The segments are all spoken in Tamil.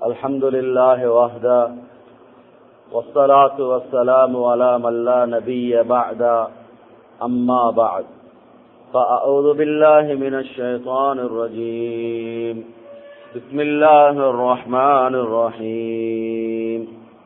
الحمد لله وحده والصلاة والسلام على من لا نبي بعد أما بعد فأعوذ بالله من الشيطان الرجيم بسم الله الرحمن الرحيم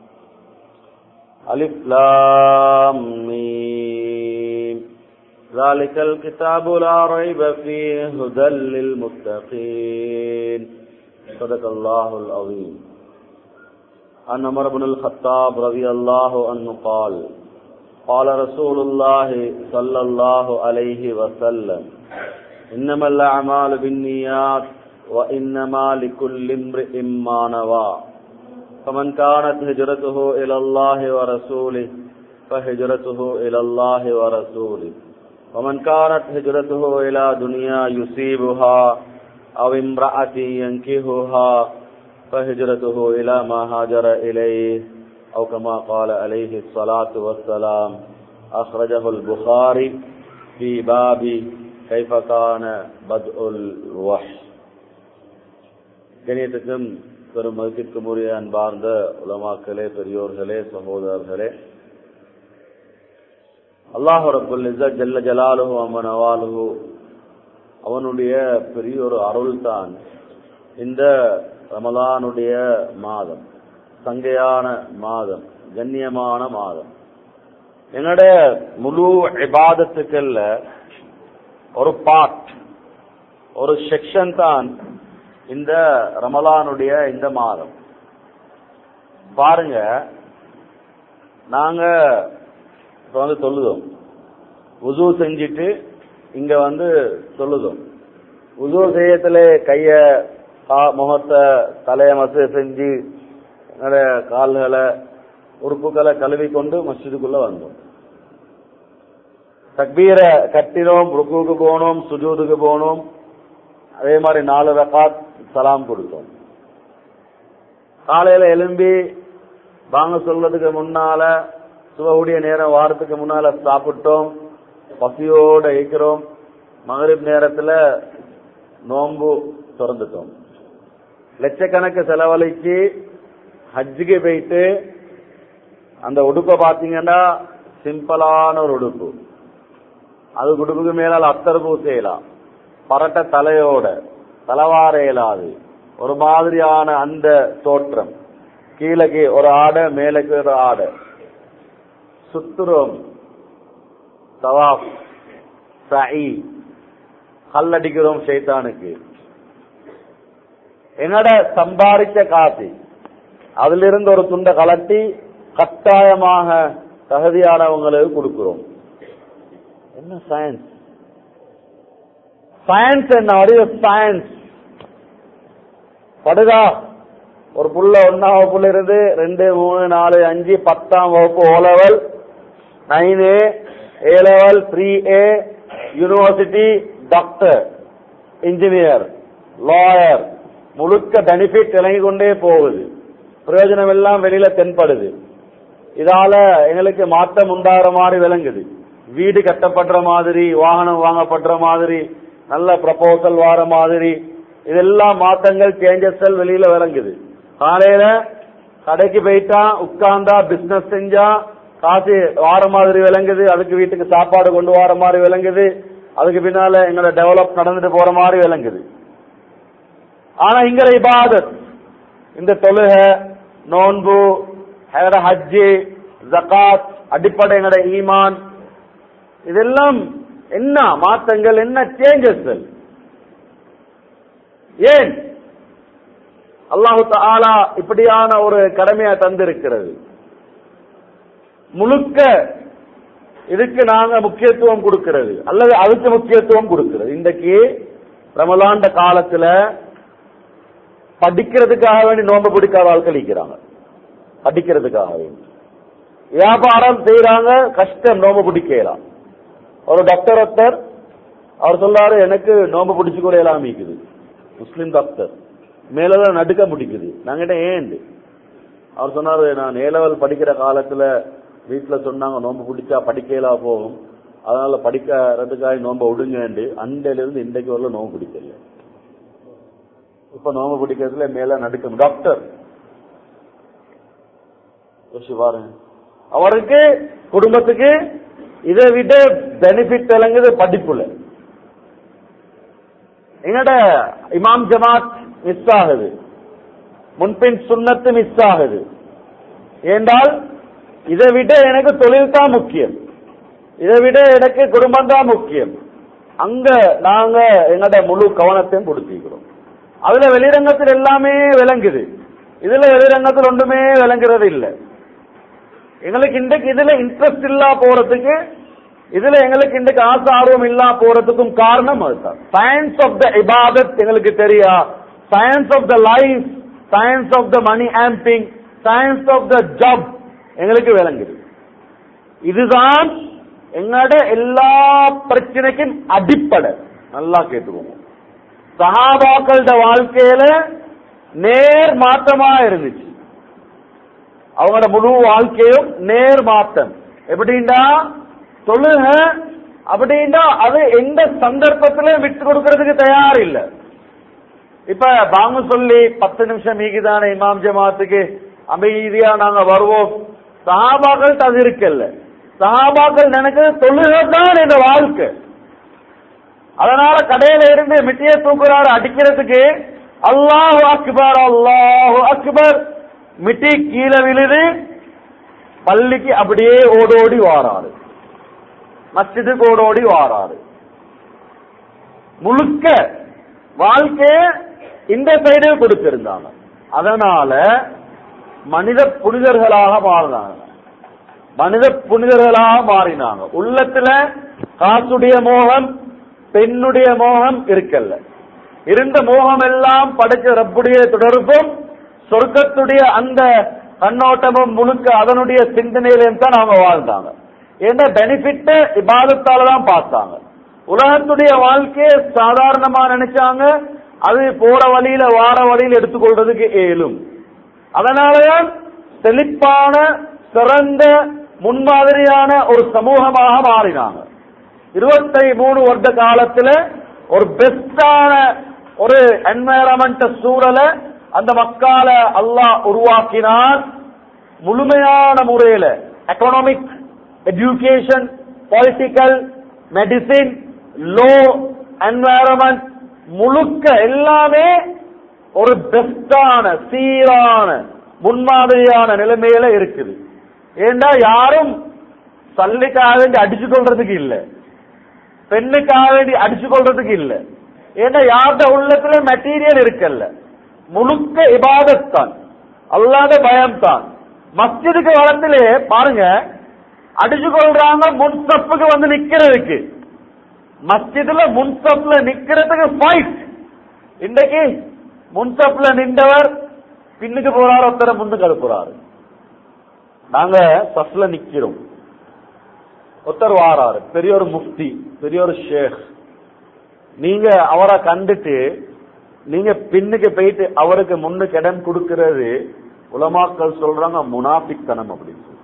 ألف لام ميم ذلك الكتاب لا ريب فيه هدى للمتقين صدق الله العظيم عن عمر بن الخطاب رضي الله عنه قال قال رسول الله صلى الله عليه وسلم إنما الأعمال بالنيات وإنما لكل امرئ ما نوى فمن كانت هجرته إلى الله ورسوله فهجرته إلى الله ورسوله ومن كانت هجرته إلى دنيا يصيبها أو امرأة ينكهها فهجرته إلى ما هاجر إليه أو كما قال عليه الصلاة والسلام أخرجه البخاري في باب كيف كان بدء الوحي கணியத்துக்கும் பெரும் மதிப்பிற்கும் உரிய அன்பார்ந்த உலமாக்களே பெரியோர்களே சகோதரர்களே அல்லாஹு ரபுல் இஸ்ஸத் ஜல்ல ஜலாலுஹு அம்மன் அவாலுஹு அவனுடைய பெரிய ஒரு அருள் தான் இந்த ரமலானுடைய மாதம் சங்கையான மாதம் கண்ணியமான மாதம் என்னுடைய முழு இபாதத்துக்கல்ல ஒரு பார்ட் ஒரு செக்ஷன் தான் இந்த ரமலானுடைய இந்த மாதம் பாருங்க நாங்க இப்ப வந்து சொல்லுதோம் உது செஞ்சுட்டு இங்க வந்து சொல்லுதோம் உது செய்யத்துல கைய முகத்தை தலைய மசு செஞ்சு கால்களை உறுப்புகளை கழுவி கொண்டு மஸ்ஜிதுக்குள்ள வந்தோம் தக்பீரை கட்டினோம் ருக்குக்கு போனோம் சுஜூதுக்கு போனோம் அதே மாதிரி நாலு ரகாத் சலாம் கொடுத்தோம் காலையில எலும்பி வாங்க சொல்றதுக்கு முன்னால சுவகுடைய நேரம் வாரத்துக்கு முன்னால சாப்பிட்டோம் பசியோட இருக்கிறோம் மகரிப் நேரத்துல நோம்பு திறந்துட்டோம் லட்சக்கணக்கு செலவழிச்சு ஹஜ்ஜுக்கு போயிட்டு அந்த உடுப்பை பாத்தீங்கன்னா சிம்பிளான ஒரு உடுப்பு அது உடுப்புக்கு மேலால் அத்தர் பூசையலாம் பரட்ட தலையோட தலவார இயலாது ஒரு மாதிரியான அந்த தோற்றம் கீழக்கு ஒரு ஆடை மேலக்கு ஒரு ஆடை சுத்துறோம் தவாப் சஹி கல்லடிக்கிறோம் ஷைத்தானுக்கு என்னோட சம்பாதிச்ச காசு அதுல இருந்து ஒரு துண்டை கலட்டி கட்டாயமாக தகுதியானவங்களுக்கு கொடுக்கிறோம் என்ன சயின்ஸ் சயின்ஸ் என்ன வடிவ சயின்ஸ் படுதா ஒரு புள்ள ஒன்னாம் வகுப்புல இருந்து ரெண்டு மூணு நாலு அஞ்சு பத்தாம் வகுப்பு O level nine A A level three A university doctor engineer lawyer முழுக்க பெனிஃபிட் இறங்கி கொண்டே போகுது பிரயோஜனம் எல்லாம் வெளியில தென்படுது இதால எங்களுக்கு மாற்றம் உண்டாகிற மாதிரி விளங்குது வீடு கட்டப்படுற மாதிரி வாகனம் வாங்கப்படுற மாதிரி நல்ல ப்ரப்போசல் வார மாதிரி இதெல்லாம் மாற்றங்கள் சேஞ்சஸ் வெளியில விளங்குது காலையில கடைக்கு போயிட்டா உட்கார்ந்தா பிசினஸ் செஞ்சா காசு வார மாதிரி விளங்குது அதுக்கு வீட்டுக்கு சாப்பாடு கொண்டு வர மாதிரி விளங்குது அதுக்கு பின்னால எங்களோட டெவலப் நடந்துட்டு போற மாதிரி விளங்குது ஆனா இங்க இபாதத் இந்த தொழுக நோன்பு ஹஜ்ஜு ஜகாத் அடிப்படை எங்களோட ஈமான் இதெல்லாம் என்ன மாற்றங்கள் என்ன சேஞ்சஸ் ஏன் அல்லாஹு தாலா இப்படியான ஒரு கடமையா தந்திருக்கிறது முழுக்க இதுக்கு நாங்க முக்கியத்துவம் கொடுக்கிறது அல்லது அதுக்கு முக்கியத்துவம் கொடுக்கிறது இன்றைக்கு ரமலாண்ட காலத்துல படிக்கிறதுக்காக வேண்டி நோன்பு பிடிக்காத ஆள் கழிக்கிறாங்க படிக்கிறதுக்காக வேண்டி வியாபாரம் செய்யறாங்க கஷ்டம் நோம்பு பிடிக்கலாம் ஒரு டாக்டர் ஒருத்தர் அவர் சொல்றாரு எனக்கு நோம்பு பிடிச்சு கூட எல்லாம் இருக்குது முஸ்லிம் டாக்டர் மேலதான் நடுக்க முடிக்குது நாங்கிட்ட ஏன் அவர் சொன்னாரு நான் ஏ லெவல் படிக்கிற காலத்துல வீட்டுல சொன்னாங்க நோம்பு பிடிச்சா படிக்கலாம் போகும் அதனால படிக்கிறதுக்காக நோம்ப விடுங்க அண்டையில இருந்து இன்றைக்கு வரல நோம்பு பிடிக்கல இப்ப நோம்பு பிடிக்கிறதுல மேல நடுக்கம் டாக்டர் யோசிச்சு பாருங்க அவருக்கு குடும்பத்துக்கு இதை விட பெனிஃபிட் விளங்குது படிப்புல எங்கட இமாம் ஜமாத் மிஸ் ஆகுது முன்பின் சுண்ணத்து மிஸ் ஆகுது ஏண்டால் இதை விட எனக்கு தொழில் தான் முக்கியம் இதை விட எனக்கு குடும்பம் தான் முக்கியம் அங்க நாங்க எங்கட முழு கவனத்தையும் கொடுத்திருக்கிறோம் அதுல வெளிரங்கத்தில் எல்லாமே விளங்குது இதுல வெளிரங்கத்தில் ஒன்றுமே விளங்குறது இல்லை எங்களுக்கு இன்றைக்கு இதுல இன்ட்ரெஸ்ட் இல்லா போறதுக்கு இதுல எங்களுக்கு இன்றைக்கு ஆசை ஆர்வம் இல்லா போறதுக்கும் காரணம் அதுதான் சயின்ஸ் ஆஃப் த இபாதத் எங்களுக்கு தெரியா science of the life science of the money ஆம்பிங் சயின்ஸ் ஆஃப் த ஜாப் எங்களுக்கு விளங்குது இதுதான் எங்களோட எல்லா பிரச்சனைக்கும் அடிப்படை நல்லா கேட்டுக்கோங்க சஹாபாக்களோட வாழ்க்கையில நேர் மாற்றமா இருந்துச்சு அவங்களோட முழு வாழ்க்கையும் நேர் மாற்றம் எப்படின்னா தொழுக அப்படின்னா அது எந்த சந்தர்ப்பத்திலும் விட்டு கொடுக்கறதுக்கு தயார் இல்ல இப்ப பாங்க சொல்லி பத்து நிமிஷம் மீகிதான இமாம் ஜமாத்துக்கு அமைதியா நாங்க வருவோம் சஹாபாக்கள் அது இருக்கல்ல சஹாபாக்கள் நினைக்கிறது தொழுகை தான் இந்த வாழ்க்கை அதனால கடையில இருந்து மிட்டிய தூக்குறாரு அடிக்கிறதுக்கு அல்லாஹு அக்பர் அல்லாஹு அக்பர் மிட்டி கீழே விழுது பள்ளிக்கு அப்படியே ஓடோடி வாராரு மஸ்ஜிதுக்கு ஓடோடி வாராரு முழுக்க வாழ்க்கைய இந்த சைடு கொடுத்திருந்தாங்க அதனால மனித புனிதர்களாக மாறினாங்க மனித புனிதர்களாக மாறினாங்க உள்ளத்துல காசுடைய மோகம் பெண்ணுடைய மோகம் இருக்கல்ல இருந்த மோகம் எல்லாம் படைச்ச ரப்புடைய தொடர்பும் சொர்க்கத்துடைய அந்த கண்ணோட்டமும் முழுக்க அதனுடைய சிந்தனையிலும் தான் அவங்க வாழ்ந்தாங்க ஏன்னா பெனிஃபிட் இபாதத்தால தான் பார்த்தாங்க உலகத்துடைய வாழ்க்கையை சாதாரணமா நினைச்சாங்க அது போற வழியில வார வழியில எடுத்துக்கொள்றதுக்கு ஏலும் அதனாலதான் செழிப்பான சிறந்த முன்மாதிரியான ஒரு சமூகமாக மாறினாங்க இருபத்தி மூணு வருட காலத்துல ஒரு பெஸ்டான ஒரு என்வாயரமெண்ட் சூழலை அந்த மக்கால அல்லாஹ் உருவாக்கினான் முழுமையான முறையில economic education political medicine law environment முழுக்க எல்லாமே ஒரு பெஸ்டான சீரான முன்மாதிரியான நிலைமையில இருக்குது ஏண்டா யாரும் சல்லிக்காக வேண்டி அடிச்சு கொள்றதுக்கு இல்ல பெண்ணுக்காக வேண்டி அடிச்சு கொள்றதுக்கு இல்ல ஏன்னா யார்ட உள்ளத்துல மெட்டீரியல் இருக்கல்ல முழுக்க இபாதத்தான் அல்லாத பயம் தான் மஸ்ஜிதுக்கு வரத்திலே பாருங்க அடிச்சு கொள்றாங்க முன்சப்புக்கு வந்து நிக்கிறதுக்கு மஸ்ஜிதுல முன்சப்ல நிக்கிறதுக்கு ஃபைட் இன்றைக்கு முன்சப்ல நின்றவர் பின்னுக்கு போறாரு ஒருத்தர முன்னுக்கு அனுப்புறாரு நாங்க சப்ல நிக்கிறோம் ஒருத்தர் வாராரு பெரிய ஒரு முஃப்தி பெரிய ஒரு ஷேக் நீங்க அவரை கண்டுட்டு நீங்க பின்னுக்கு போயிட்டு அவருக்கு முன்னுக்கு இடம் கொடுக்கிறது உலமாக்கள் சொல்றாங்க முனாபித்தனம் அப்படின்னு சொல்றாங்க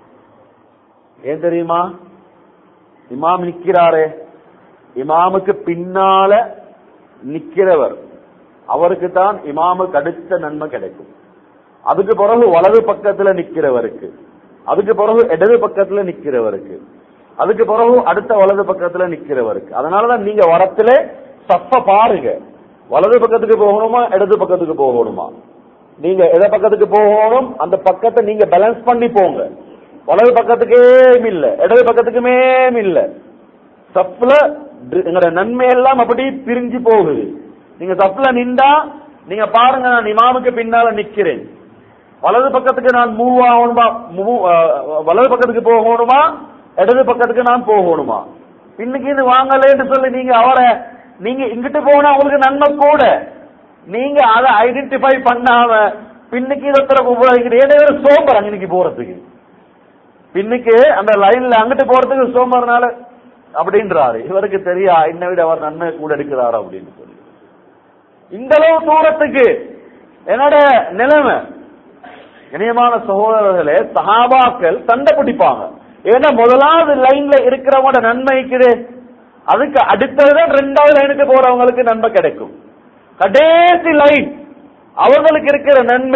ஏன் தெரியுமா இமாம் நிக்கிறாரே இமாமுக்கு பின்னால நிக்கிறவர் அவருக்கு தான் இமாமுக்கு அடுத்த நன்மை கிடைக்கும் அதுக்கு பிறகு வலது பக்கத்துல நிக்கிறவருக்கு அதுக்கு பிறகு இடது பக்கத்துல நிக்கிறவருக்கு அதுக்கு பிறகு அடுத்த வலது பக்கத்துல நிக்கிறவருக்கு அதனாலதான் நீங்க வரத்துல சப்ப பாருங்க வலது பக்கத்துக்கு போகணுமா இடது பக்கத்துக்கு போகணுமா நீங்க எதை பக்கத்துக்கு போகணும் அந்த பக்கத்தை நீங்க பேலன்ஸ் பண்ணி போங்க வலது பக்கத்துக்கே இல்ல இடது பக்கத்துக்குமே இல்ல சப்ல எங்களோட நன்மை எல்லாம் அப்படி பிரிஞ்சு போகுது நீங்க சப்ல நின்றா நீங்க பாருங்க நான் இமாமுக்கு பின்னால நிக்கிறேன் வலது பக்கத்துக்கு நான் மூவ் ஆகணுமா move, அஹ், வலது பக்கத்துக்கு போகணுமா இடது பக்கத்துக்கு நான் போகணுமா பின்னுக்கு இது வாங்கலேன்னு சொல்லி நீங்க அவரை நீங்க இங்கிட்டு போனா உங்களுக்கு நன்மை கூட நீங்க அதை ஐடென்டிஃபை பண்ணாம பின்னுக்கு இது ஒருத்தர உபயோகிக்கிற ஏன்னா இவர் சோம்பர் அன்னைக்கு போறதுக்கு பின்னுக்கு அந்த லைன்ல அங்கிட்டு போறதுக்கு சோம்பர்னால அப்படின்றாரு இவருக்கு தெரியா என்னை விட அவர் நன்மை கூட எடுக்கிறாரு அப்படின்னு சொல்லி இந்த அளவு தூரத்துக்கு என்னோட நிலைமை இணையமான சகோதரர்களே சஹாபாக்கள் சண்டை பிடிப்பாங்க ஏன்னா முதலாவது லைன்ல இருக்கிறவங்களோட நன்மை இருக்குது அதுக்கு அடுத்ததுதான் ரெண்டாவது லைனுக்கு போறவங்களுக்கு நன்மை கிடைக்கும் கடைசி லைன் அவங்களுக்கு இருக்கிற நன்மை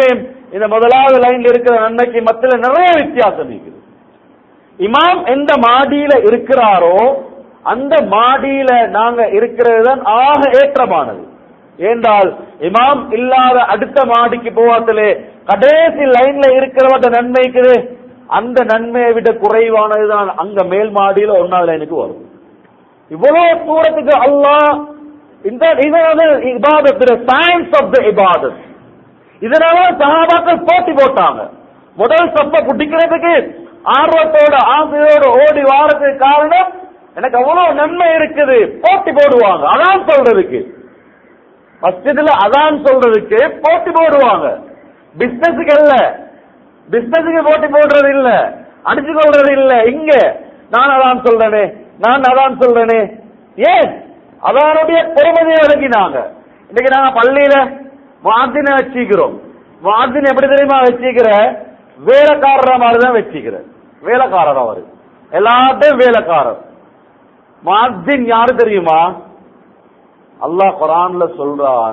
இந்த முதலாவது லைன்ல இருக்கிற நன்மைக்கு மத்தியில நிறைய வித்தியாசம் இருக்குது இமாம் எந்த மாடியில இருக்கிறாரோ அந்த மாடியில நாங்க இருக்கிறது தான் ஆக ஏற்றமானது ஏண்டால் இமாம் இல்லாத அடுத்த மாடிக்கு போவாத்திலே கடைசி லைன்ல இருக்கிறவங்க நன்மைக்குது அந்த நன்மையை விட குறைவானதுதான் அங்க மேல் மாடியில ஒன்னாவது லைனுக்கு வரும் இவ்வளவு தூரத்துக்கு அல்லாஹ் இந்த இதனால இபாதத்து சயின்ஸ் ஆஃப் த இபாதத் இதனால சஹாபாக்கள் போட்டி போட்டாங்க முதல் சப்ப பிடிக்கிறதுக்கு ஆர்வத்தோட ஆசையோட ஓடி வாரதுக்கு காரணம் எனக்கு அவ்வளவு நன்மை இருக்குது போட்டி போடுவாங்க அதான் சொல்றதுக்கு மஸ்ஜிதுல அதான் சொல்றதுக்கு போட்டி போடுவாங்க பிசினஸுக்கு இல்ல பிசினஸுக்கு போட்டி போடுறது இல்ல அடிச்சு கொள்றது இல்ல இங்க நான் அதான் சொல்றேனே நான் அதான் சொல்றேனே ஏன் அதனுடைய பெருமதியை விளங்கினாங்க இன்னைக்கு நாங்க பள்ளியில மாதின வச்சுக்கிறோம் மாதின் எப்படி தெரியுமா வச்சுக்கிற வேலைக்காரர மாதிரி தான் வச்சுக்கிற வேலைக்காரர் அவரு எல்லாத்தையும் வேலைக்காரர் மாதின் யாரு தெரியுமா அல்லாஹ் குரான்ல சொல்றான்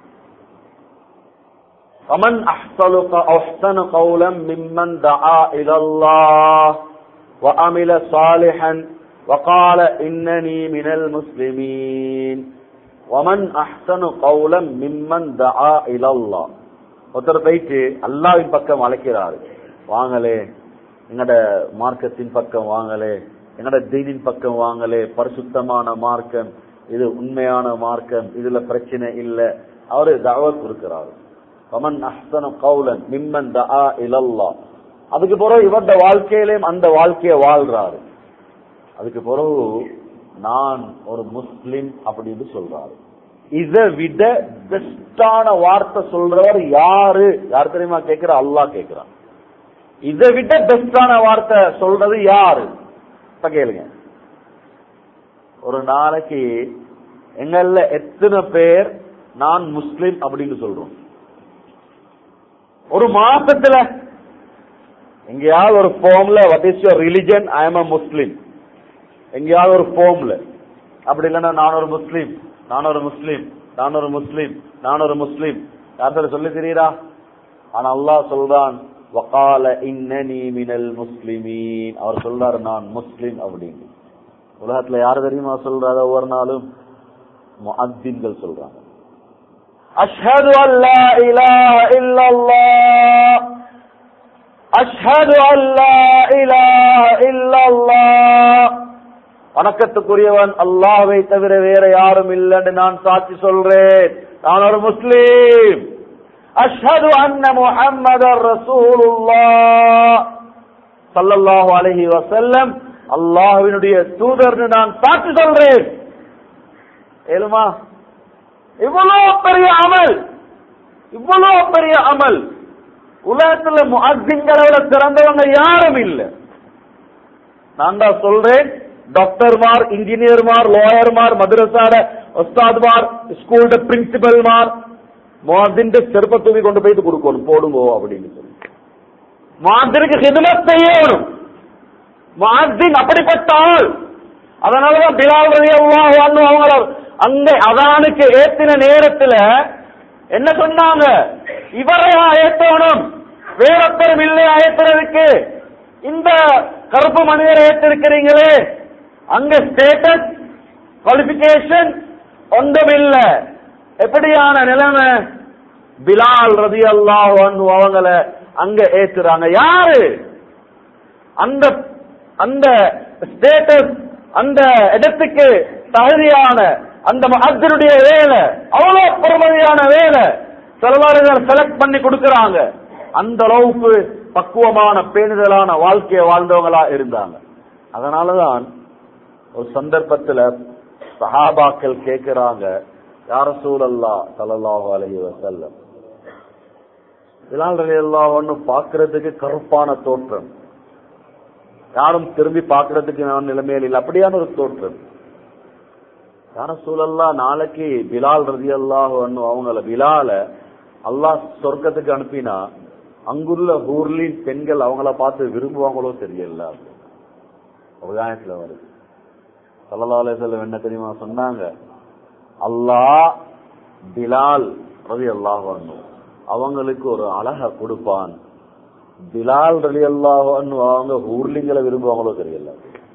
ومن أحسن أحسن قولا ممن دعا إلى الله وعمل صالحا وقال إنني من المسلمين ومن أحسن قولا ممن دعا إلى الله ஒருத்தர் போயிட்டு அல்லாவின் பக்கம் அழைக்கிறாரு வாங்களே எங்கட மார்க்கத்தின் பக்கம் வாங்களே எங்கட தீனின் பக்கம் வாங்களே பரிசுத்தமான மார்க்கம் இது உண்மையான மார்க்கம் இதுல பிரச்சனை இல்ல அவரு தவத் கொடுக்கிறாரு கமன் அஹ்சன கவுலன் மிம்மன் தஆ இலல்லா அதுக்கு பிறகு இவருடைய வாழ்க்கையிலேயும் அந்த வாழ்க்கையை வாழ்றாரு அதுக்கு பிறகு நான் ஒரு முஸ்லிம் அப்படின்னு சொல்றாரு இதை விட பெஸ்டான வார்த்தை சொல்றவர் யாரு யார் தெரியுமா கேட்கிற அல்லாஹ் கேட்கிறான் இதை விட பெஸ்டான வார்த்தை சொல்றது யாரு இப்ப கேளுங்க ஒரு நாளைக்கு எங்கள்ல எத்தனை பேர் நான் முஸ்லிம் அப்படின்னு சொல்றோம் ஒரு மாசத்துல எங்கேயாவது ஒரு ஃபார்ம்ல what is your religion I am a Muslim எங்கேயாவது ஒரு ஃபார்ம்ல அப்படி இல்லைன்னா நான் ஒரு முஸ்லீம் நான் ஒரு முஸ்லீம் நான் ஒரு முஸ்லீம் நான் ஒரு முஸ்லீம் யார் சொல்லி தெரியுதா ஆனா அல்லாஹ் சொல்றான் வகால இன்னனி மினல் முஸ்லிமீன் அவர் சொல்றாரு நான் முஸ்லிம் அப்படின்னு உலகத்துல யாரு தெரியுமா சொல்றாரு ஒவ்வொரு நாளும் முஅத்தின்கள் சொல்றாங்க அஷ்ஹது அல்லா இலாஹ இல்லல்லாஹ் அஷ்ஹது அல்லா இலாஹ இல்லல்லாஹ் வணக்கத்துக்குரியவன் அல்லாஹ்வை தவிர வேற யாரும் இல்லைன்னு நான் சாட்சி சொல்றேன் நான் ஒரு முஸ்லீம் அஷ்ஹது அன்ன முஹம்மதர் ரசூலுல்லாஹ் ஸல்லல்லாஹு அலைஹி வஸல்லம் அல்லாஹ்வினுடைய தூதர்னு நான் சாட்சி சொல்றேன் ஏழுமா இவ்வளவு பெரிய அமல் இவ்வளவு பெரிய அமல் உலகத்துல முஅத்தின்களோட சிறந்தவங்க யாரும் இல்ல நான் தான் சொல்றேன் டாக்டர்மார் இன்ஜினியர்மார் லாயர்மார் மദ്രസാட உஸ்தாத்மார் ஸ்கூல்ட பிரின்சிபல்மார் முஅத்தின்ட செருப்ப தூக்கி கொண்டு போய் கொடுக்கணும் போடுங்கோ அப்படின்னு சொல்லி முஅத்தினுக்கு ஹிதமத் செய்யணும் முஅத்தின் அப்படிப்பட்ட ஆள் அதனாலதான் பிலால் ரலியல்லாஹு அன்ஹு அவங்கள அங்க அதானுக்கு ஏத்தின நேரத்துல என்ன சொன்னாங்க இவரையா ஏத்தணும் வேறொத்தரும் இல்லையா ஏத்துறதுக்கு இந்த கருப்பு மனிதரை ஏற்றிருக்கிறீங்களே அங்க ஸ்டேட்டஸ் குவாலிபிகேஷன் ஒன்றும் இல்ல எப்படியான நிலைமை பிலால் ரதி அல்லாஹ் அவங்கள அங்க ஏத்துறாங்க யாரு அந்த அந்த ஸ்டேட்டஸ் அந்த இடத்துக்கு தகுதியான அந்த மஹத்தினுடைய வேலை அவ்வளவு பெருமதியான வேலை செலவாளர்கள் செலக்ட் பண்ணி கொடுக்கறாங்க அந்த அளவுக்கு பக்குவமான பேணுதலான வாழ்க்கையை வாழ்ந்தவங்களா இருந்தாங்க அதனாலதான் ஒரு சந்தர்ப்பத்துல சஹாபாக்கள் கேட்கிறாங்க யார சூழல்லா சல்லல்லாஹு அலைஹி வஸல்லம் பிலால் ரலியல்லாஹு அன்ஹு பார்க்கிறதுக்கு கருப்பான தோற்றம் யாரும் திரும்பி பார்க்கறதுக்கு நான் நிலைமையில் இல்லை அப்படியான ஒரு தோற்றம் யார சூழல்லா நாளைக்கு பிலால் ரதி அல்லாஹ் அவங்கள பிலால அல்லாஹ் சொர்க்கத்துக்கு அனுப்பினா அங்குள்ள ஊர்லின் பெண்கள் அவங்கள பார்த்து விரும்புவாங்களோ தெரியல உதாரணத்துல வருது சல்லா அலிசல்லம் என்ன தெரியுமா சொன்னாங்க அல்லாஹ் பிலால் ரதி அல்லாஹ் அவங்களுக்கு ஒரு அழக கொடுப்பான் பிலால் ரலி அவங்க ஊர்லிங்களை விரும்புவாங்களோ தெரியல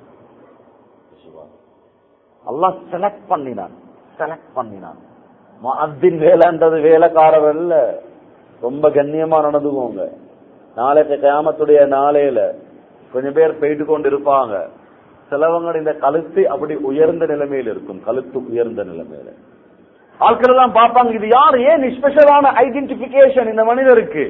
அல்லாஹ் செலக்ட் பண்ணினான் செலக்ட் பண்ணினான் அத்தின் வேலைன்றது வேலைக்காரர் இல்ல ரொம்ப கண்ணியமா நடந்துக்கோங்க நாளைக்கு கியாமத்துடைய நாளையில கொஞ்சம் பேர் போயிட்டு கொண்டு இருப்பாங்க சிலவங்க இந்த கழுத்து அப்படி உயர்ந்த நிலைமையில் இருக்கும் கழுத்து உயர்ந்த நிலைமையில ஆட்கள் எல்லாம் பார்ப்பாங்க இது யார் ஏன் ஸ்பெஷலான ஐடென்டிபிகேஷன் இந்த மனிதருக்கு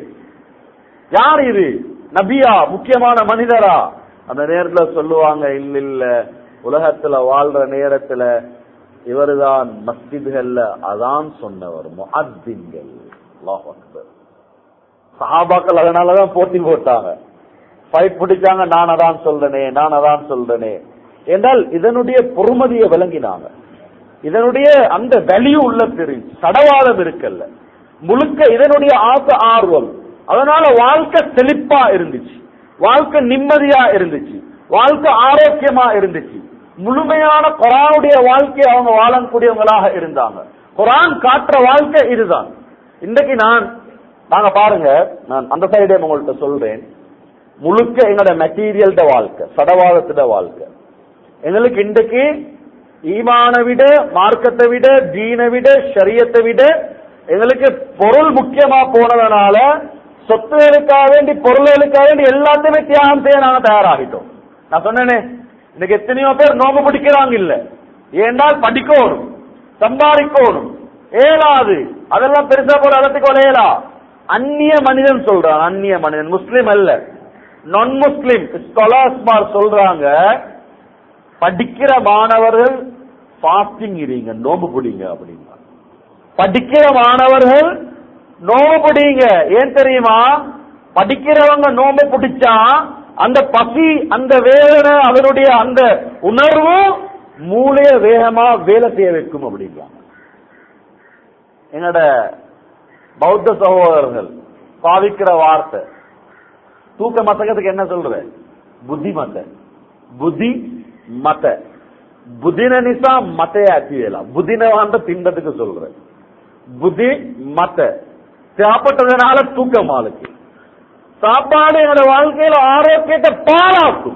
யார் இது நபியா முக்கியமான மனிதரா அந்த நேரத்துல சொல்லுவாங்க இல்ல இல்ல உலகத்துல வாழ்ற நேரத்துல இவர்தான் மஸ்ஜிதுகள்ல அதான் சொன்னவர் முஅத்தின்கள் அல்லாஹ் அக்பர் சஹாபாக்கள் அதனாலதான் போட்டி போட்டாங்க ஃபைட் பிடிச்சாங்க நான் அதான் சொல்றனே நான் அதான் சொல்றனே என்றால் இதனுடைய பொறுமதியை விளங்கினாங்க இதனுடைய அந்த வேல்யூ உள்ள தெரிஞ்சு சடவாதம் இருக்கல்ல முழுக்க இதனுடைய ஆசை ஆர்வம் அதனால வாழ்க்கை செழிப்பா இருந்துச்சு வாழ்க்கை நிம்மதியா இருந்துச்சு வாழ்க்கை ஆரோக்கியமா இருந்துச்சு முழுமையான குரானுடைய வாழ்க்கை அவங்க வாழக்கூடியவங்களாக இருந்தாங்க குரான் காட்டுற வாழ்க்கை இதுதான் இன்றைக்கு நான் நாங்க பாருங்க நான் அந்த சைடே உங்கள்கிட்ட சொல்றேன் முழுக்க எங்களோட மெட்டீரியல்ட வாழ்க்கை சடவாதத்திட வாழ்க்கை எங்களுக்கு இன்றைக்கு ஈமான விட மார்க்கத்தை விட தீனை விட ஷரியத்தை விட எங்களுக்கு பொருள் முக்கியமா போனதுனால சொத்துகளுக்காக வேண்டி பொருள்களுக்காக வேண்டி எல்லாத்தையுமே தியாகம் செய்ய நாங்க தயாராகிட்டோம் நான் சொன்னேனே இன்னைக்கு எத்தனையோ பேர் நோம்பு பிடிக்கிறாங்க இல்ல ஏண்டால் படிக்கணும் சம்பாதிக்கணும் ஏலாது அதெல்லாம் பெருசா போல அதத்துக்கு ஏலா அந்நிய மனிதன் சொல்றான் அந்நிய மனிதன் முஸ்லிம் அல்ல நான் முஸ்லிம் ஸ்காலர்ஸ்மார் சொல்றாங்க படிக்கிற மாணவர்கள் பாஸ்டிங் இருங்க நோம்பு பிடிங்க அப்படின்னா படிக்கிற மாணவர்கள் நோம்பு பிடிங்க ஏன் தெரியுமா படிக்கிறவங்க நோம்பு பிடிச்சா அந்த பசி அந்த வேதனை அதனுடைய அந்த உணர்வு மூளைய வேகமா வேலை செய்ய வைக்கும் அப்படிங்கிறாங்க என்னோட பௌத்த சகோதரர்கள் பாவிக்கிற வார்த்தை தூக்க மத்தகத்துக்கு என்ன சொல்ற புத்தி மத்த புத்தி மත புதின நிசா மத்தைய அத்தியலாம் புதினவாண்ட திண்டத்துக்கு சொல்ற புத்தி மத்த சாப்பிட்டதுனால தூக்கம் ஆளுக்கு சாப்பாடு என்னோட வாழ்க்கையில ஆரோக்கியத்தை பாராட்டும்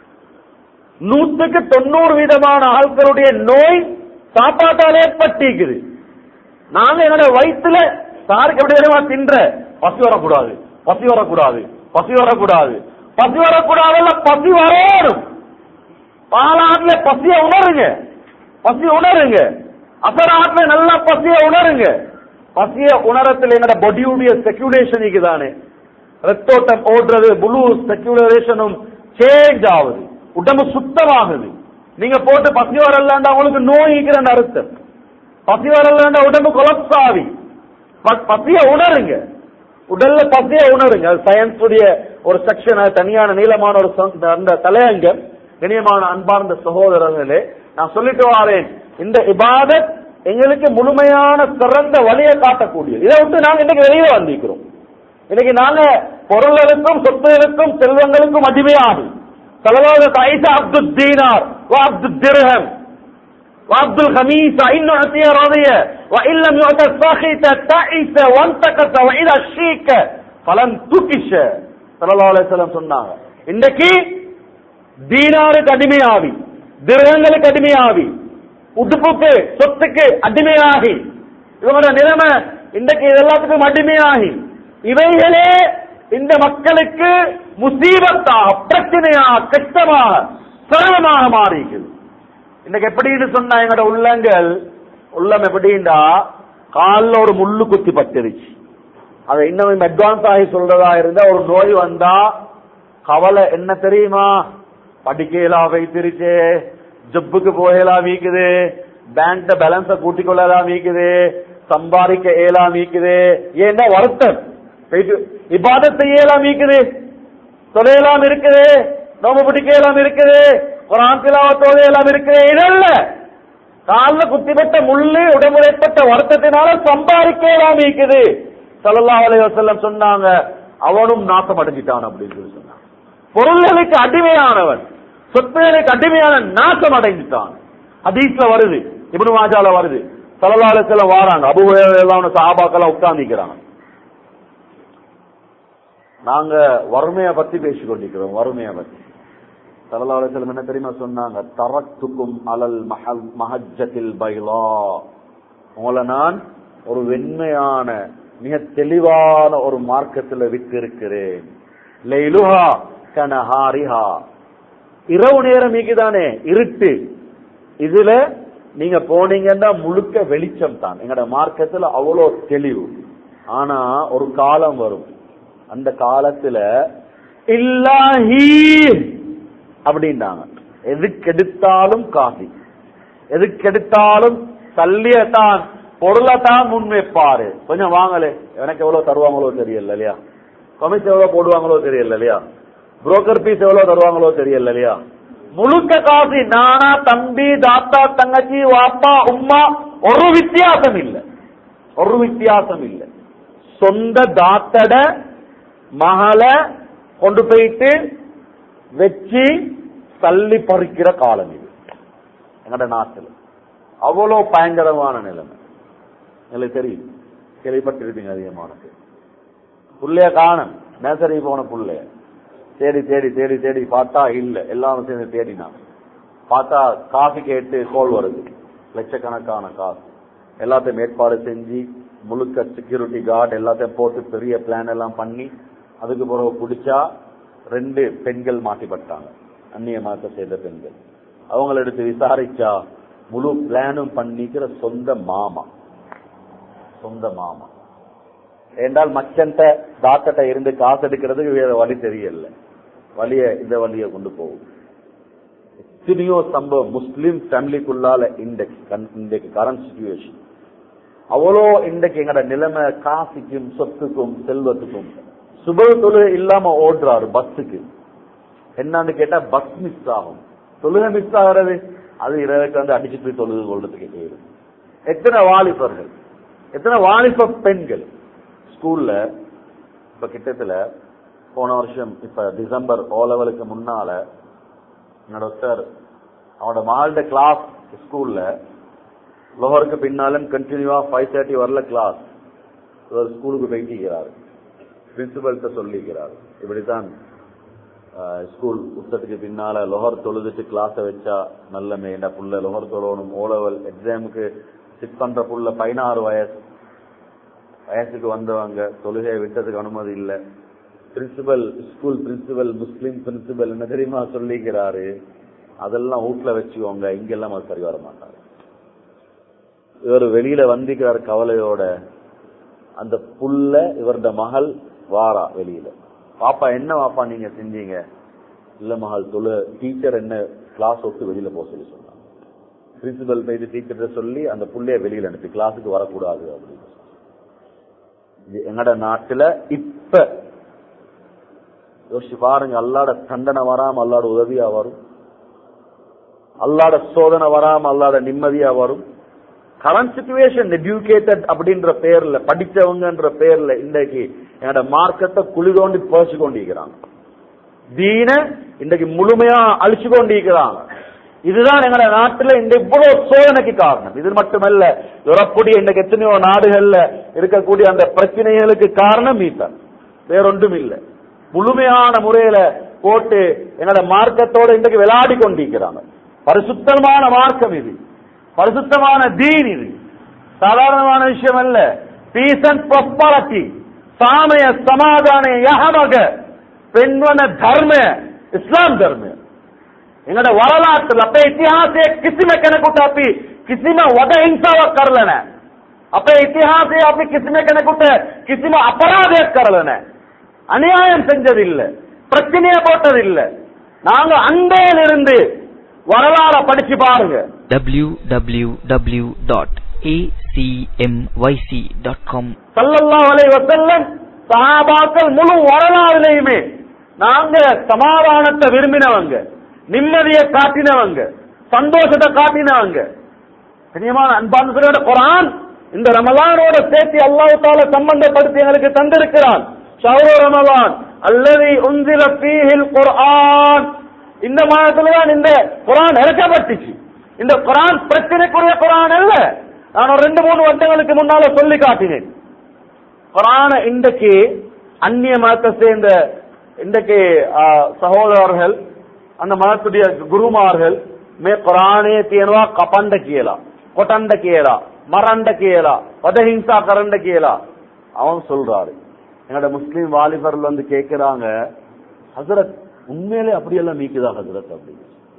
நூத்துக்கு தொண்ணூறு விதமான ஆட்களுடைய நோய் சாப்பாட்டால் ஏற்பட்டிருக்குது நாங்க என்னோட வயிற்றுல சாருக்கு எப்படி தெரியுமா தின்ற பசி வரக்கூடாது பசி வரக்கூடாது பசி வரக்கூடாது பசி வரக்கூடாதுல்ல பசி வரணும் பாலாட்டுல பசிய உணருங்க பசிய உணருங்க அசராட்டுல நல்லா பசிய உணருங்க பசிய உணரத்தில் எங்கட பொடியுடைய செக்யூலேஷன் தானே ரத்தோட்டம் ஓடுறது முழு செக்யூலேஷனும் சேஞ்ச் ஆகுது உடம்பு சுத்தமாகுது நீங்க போட்டு பசி வரலண்டா உங்களுக்கு நோய்க்கிற அர்த்தம் பசி வரலண்டா உடம்பு கொலப்ஸ் ஆவி ப- பசிய உணருங்க உடல்ல பசிய உணருங்க அது சயின்ஸ் உடைய ஒரு செக்ஷன் தனியான நீளமான ஒரு சொந்த- அந்த தலையங்கம் கண்ணியமான அன்பார்ந்த சகோதரர்களே நான் சொல்லிட்டு வாரேன் இந்த இபாதத் எங்களுக்கு முழுமையான சிறந்த வழியை காட்டக்கூடியது இதை விட்டு நாங்க இன்னைக்கு வெளியே வந்திருக்கிறோம் இன்னைக்கு நாங்க பொருள்களுக்கும் சொத்துகளுக்கும் செல்வங்களுக்கும் அடிமையாகும் தலவாத ஐசா அப்துல் தீனார் அப்துல் திரகம் وعبد الخميس إن أعطي راضية وإن لم يعط ساخط تعس وانتقص وإلى الشيك فلن تكش صلى الله عليه وسلم சொன்னாங்க இன்னைக்கு தீனாருக்கு அடிமையாவி திரகங்களுக்கு அடிமையாவி உடுப்புக்கு சொத்துக்கு அடிமையாகி இவங்களோட நிலைமை இன்றைக்கு இது எல்லாத்துக்கும் அடிமையாகி இவைகளே இந்த மக்களுக்கு முசீபத்தாக பிரச்சனையாக கஷ்டமாக சிரமமாக மாறிக்குது இன்னைக்கு எப்படின்னு சொன்னா எங்கட உள்ளங்கள் உள்ளம் எப்படின்னா கால்ல ஒரு முள்ளு குத்தி பட்டுருச்சு அதை இன்னும் அட்வான்ஸ் ஆகி சொல்றதா இருந்தா ஒரு நோய் வந்தா கவலை என்ன தெரியுமா படிக்கலாம் வைத்திருச்சு ஜப்புக்கு போகலாம் வீக்குது பேங்க்ல பேலன்ஸ கூட்டிக் கொள்ளலாம் வீக்குது சம்பாதிக்க ஏலாம் வீக்குது ஏன்னா வருத்தம் போயிட்டு இபாதத் செய்யலாம் வீக்குது தொலையெல்லாம் இருக்குது நோம்பு பிடிக்கலாம் இருக்குது குரான் திலாவத்தோடு எல்லாம் இருக்குது இதல்ல காலில் குத்திப்பட்ட முள்ளு உடம்புலைப்பட்ட வருத்தத்தினால சம்பாதிக்கலாம் இருக்குது ஸல்லல்லாஹு அலைஹி வஸல்லம் சொன்னாங்க அவனும் நாசம் அடைஞ்சிட்டான் அப்படின்னு சொல்லி சொன்னாங்க பொருள்களுக்கு அடிமையானவன் சொத்துகளுக்கு அடிமையான நாசம் அடைஞ்சிட்டான் ஹதீஸ்ல வருது இப்னு மாஜால வருது ஸல்லல்லாஹு அலைஹி வஸல்லம் வாராங்க அபூ ஹுரைரா எல்லாம் சஹாபாக்கள் உட்கார்ந்திக்கிறாங்க நாங்க வறுமையை பத்தி பேசிக் கொண்டிருக்கிறோம் வறுமையை பத்தி சல்லல்லாஹு அலைஹி வஸல்லம் என்ன தெரியுமா சொன்னாங்க தரத்துக்கும் அலல் மஹல் மஹஜத்தில் பைலா உங்களை நான் ஒரு வெண்மையான மிக தெளிவான ஒரு மார்க்கத்தில் விட்டு இருக்கிறேன் லைலுஹா கனஹாரிஹா இரவு நேரம் தானே இருட்டு இதுல நீங்க போனீங்கன்னா முழுக்க வெளிச்சம் தான் எங்கட மார்க்கத்துல அவ்வளோ தெளிவு ஆனா ஒரு காலம் வரும் அந்த காலத்துல இல்லாஹி அப்படின்னாங்க எதுக்கெடுத்தாலும் காசி எதுக்கெடுத்தாலும் தள்ளியத்தான் பொருளை தான் முன் வைப்பாரு கொஞ்சம் வாங்கலே எனக்கு எவ்வளவு தருவாங்களோ தெரியல இல்லையா கமிஷன் எவ்வளவு போடுவாங்களோ தெரியல இல்லையா புரோக்கர் பீஸ் எவ்வளவு தருவாங்களோ தெரியல இல்லையா முழுக்க காசு நானா தம்பி தாத்தா தங்கச்சி வாப்பா உம்மா ஒரு வித்தியாசம் இல்ல ஒரு வித்தியாசம் இல்ல சொந்த தாத்தட மகளை கொண்டு போயிட்டு வச்சு தள்ளி பறிக்கிற காலம் இது எங்கட நாட்டில் அவ்வளவு பயங்கரமான நிலைமை எங்களுக்கு தெரியும் கேள்விப்பட்டிருப்பீங்க அதிகமானது புள்ளைய காணும் நேசரி போன புள்ளைய தேடி தேடி தேடி தேடி பார்த்தா இல்ல எல்லாரும் சேர்ந்து தேடினான் பார்த்தா காசு கேட்டு கோல் வருது லட்சக்கணக்கான காசு எல்லாத்தையும் ஏற்பாடு செஞ்சு முழுக்க செக்யூரிட்டி கார்டு எல்லாத்தையும் போட்டு பெரிய பிளான் எல்லாம் பண்ணி அதுக்கு பிறகு பிடிச்சா ரெண்டு பெண்கள் மாட்டிப்பட்டாங்க அந்நிய மாத்த செய்த பெண்கள் அவங்கள எடுத்து விசாரிச்சா முழு பிளானும் பண்ணிக்கிற சொந்த மாமா சொந்த மாமா என்றால் மச்சன்ட்ட தாத்தட்ட இருந்து காசு எடுக்கிறதுக்கு வேற வழி தெரியல வழிய இந்த வழிய கொண்டு போகும் எத்தனையோ சம்பவம் முஸ்லிம் ஃபேமிலிக்குள்ளால இன்றைக்கு இன்றைக்கு கரண்ட் சுச்சுவேஷன் அவ்வளோ இன்றைக்கு எங்கட நிலைமை காசுக்கும் சொத்துக்கும் செல்வத்துக்கும் சுப தொழுகை இல்லாம ஓடுறாரு பஸ்ஸுக்கு என்னன்னு கேட்டா பஸ் மிஸ் ஆகும் தொழுகை மிஸ் ஆகிறது அது இரவுக்கு வந்து அடிச்சு போய் தொழுது கொள்றதுக்கு போயிடும் எத்தனை வாலிபர்கள் எத்தனை வாலிப பெண்கள் ஸ்கூல்ல இப்ப கிட்டத்துல போன வருஷம் இப்ப டிசம்பர் ஓ லெவலுக்கு முன்னால என்னோட சார் அவனோட மகளோட கிளாஸ் ஸ்கூல்ல லோஹருக்கு பின்னாலும் கண்டினியூவா ஃபைவ் தேர்ட்டி வரல கிளாஸ் இவர் ஸ்கூலுக்கு போயிட்டிருக்கிறார் பிரின்சிபல்கிட்ட சொல்லிக்கிறார் இப்படித்தான் ஸ்கூல் உத்தத்துக்கு பின்னால லொஹர் தொழுதுட்டு கிளாஸ வச்சா நல்ல மேண்டா புள்ள லொஹர் தொழணும் ஓ லெவல் எக்ஸாமுக்கு சிட் பண்ற புள்ள பதினாறு வயசு வயசுக்கு வந்தவங்க தொழுகையை விட்டதுக்கு அனுமதி இல்ல principal school principal Muslim principal என்ன தெரியுமா சொல்லிக்கிறாரு அதெல்லாம் வீட்டுல வச்சுக்கோங்க இங்கெல்லாம் அது சரி வர மாட்டாரு இவர் வெளியில வந்திக்கிறார் கவலையோட அந்த புல்ல இவருடைய மகள் வாரா வெளியில பாப்பா என்ன பாப்பா நீங்க செஞ்சீங்க இல்ல மகள் தொழு டீச்சர் என்ன கிளாஸ் விட்டு வெளியில போக சொல்லி சொன்னாங்க பிரின்சிபல் போயிட்டு டீச்சர் சொல்லி அந்த புள்ளைய வெளியில அனுப்பி கிளாஸுக்கு வரக்கூடாது அப்படின்னு எங்கட நாட்டுல இப்ப யோசிச்சு பாருங்க அல்லாட தண்டனை வராம அல்லாட உதவியா வரும் அல்லாட சோதனை வராம அல்லாட நிம்மதியா வரும் கரண்ட் சுச்சுவேஷன் எஜுகேட்டட் அப்படின்ற பேர்ல படிச்சவங்கன்ற பேர்ல இன்றைக்கு என்னோட மார்க்கத்தை குழி தோண்டி பறிச்சு கொண்டிருக்கிறாங்க தீன இன்றைக்கு முழுமையா அழிச்சு கொண்டிருக்கிறாங்க இதுதான் எங்களோட நாட்டுல இந்த இவ்வளவு சோதனைக்கு காரணம் இது மட்டுமல்ல வரக்கூடிய இன்றைக்கு எத்தனையோ நாடுகள்ல இருக்கக்கூடிய அந்த பிரச்சனைகளுக்கு காரணம் மீத்தான் வேறொன்றும் இல்லை முழுமையான முறையில போட்டு எங்களோட மார்க்கத்தோட இன்றைக்கு விளையாடி கொண்டிருக்கிறாங்க பரிசுத்தமான மார்க்கம் இது பரிசுத்தமான தீன் இது சாதாரணமான விஷயம் அல்ல பீஸ் அண்ட் ப்ராஸ்பாரிட்டி சாமய சமாதான யகமக பெண்வன தர்ம இஸ்லாம் தர்ம එඟට වරලාට අපේ ඉතිහාසයේ කිසිම කෙනෙකුට අපි කිසිම වද හිංසාවක් කරලා නැහැ. අපේ ඉතිහාසයේ අපි කිසිම කෙනෙකුට කිසිම අපරාධයක් කරලා නැහැ. அநியாயம் செஞ்சதில்ல பிரச்சனையை போட்டதில்ல நாங்க அண்டையிலிருந்து வரலாற படிச்சு பாருங்க www.acmyc.com சல்லல்லாஹு அலைஹி வஸல்லம் சஹாபாக்கள் முழு வரலாறுலையுமே நாங்க சமாதானத்தை விரும்பினவங்க நிம்மதியை காட்டினவங்க சந்தோஷத்தை காட்டினவங்க கண்ணியமான அன்பான சொல்ல குரான் இந்த ரமலானோட சேர்த்து அல்லாஹ் தால சம்பந்தப்படுத்தி எங்களுக்கு தந்திருக்கிறான் ஷஹரு ரமலான் அல்லது உந்தில பீஹில் குர்ஆன் இந்த மாதத்துல தான் இந்த குரான் இறக்கப்பட்டுச்சு இந்த குரான் பிரச்சனைக்குரிய குரான் அல்ல நான் ஒரு ரெண்டு மூணு வருடங்களுக்கு முன்னால சொல்லி காட்டினேன் குரான இன்றைக்கு அந்நிய மதத்தை சேர்ந்த இன்றைக்கு ஆ, சகோதரர்கள் அந்த மதத்துடைய குருமார்கள் மே குரானே තියනවා කපන්න කියලා කොටන්න කියලා மறண்ட කියලා வதஹிம்சா கரண்ட කියලා அவன் சொல்றாரு எங்களோட முஸ்லீம் வாலிபர்கள் வந்து கேட்கிறாங்க ஹசரத் உண்மையிலே அப்படியெல்லாம் நீக்குதா ஹசரத் அப்படின்னு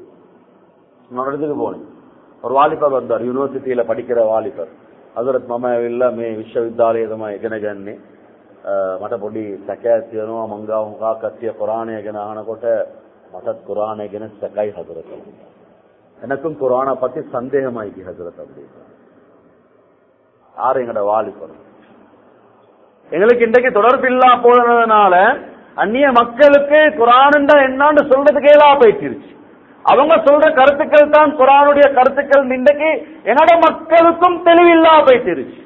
நான் இடத்துக்கு போனேன் ஒரு வாலிபர் வந்தார் யூனிவர்சிட்டியில படிக்கிற வாலிபர் හදරත් මම ඇවිල්ලා මේ විශ්වවිද්‍යාලයේ තමයි ඉගෙන ගන්නේ. අ, මට පොඩි සැකයක් තියෙනවා මං ගාව මොකක් කට්ටිය කුරානය ගැන අහනකොට මටත් කුරානය ගැන සැකයි හදරත්. எனக்கும் குரானை பத்தி சந்தேகமாயிக்கு ஹசரத் அப்படின்னு யாரு எங்கட வாலிபர் எங்களுக்கு இன்றைக்கு தொடர்பு இல்லா போனதுனால அந்நிய மக்களுக்கு குரானுண்டா என்னான்னு சொல்றதுக்கு ஏலா போயிடுச்சு அவங்க சொல்ற கருத்துக்கள் தான் குரானுடைய கருத்துக்கள் இன்றைக்கு என்னோட மக்களுக்கும் தெளிவில்லா போயிட்டுருச்சு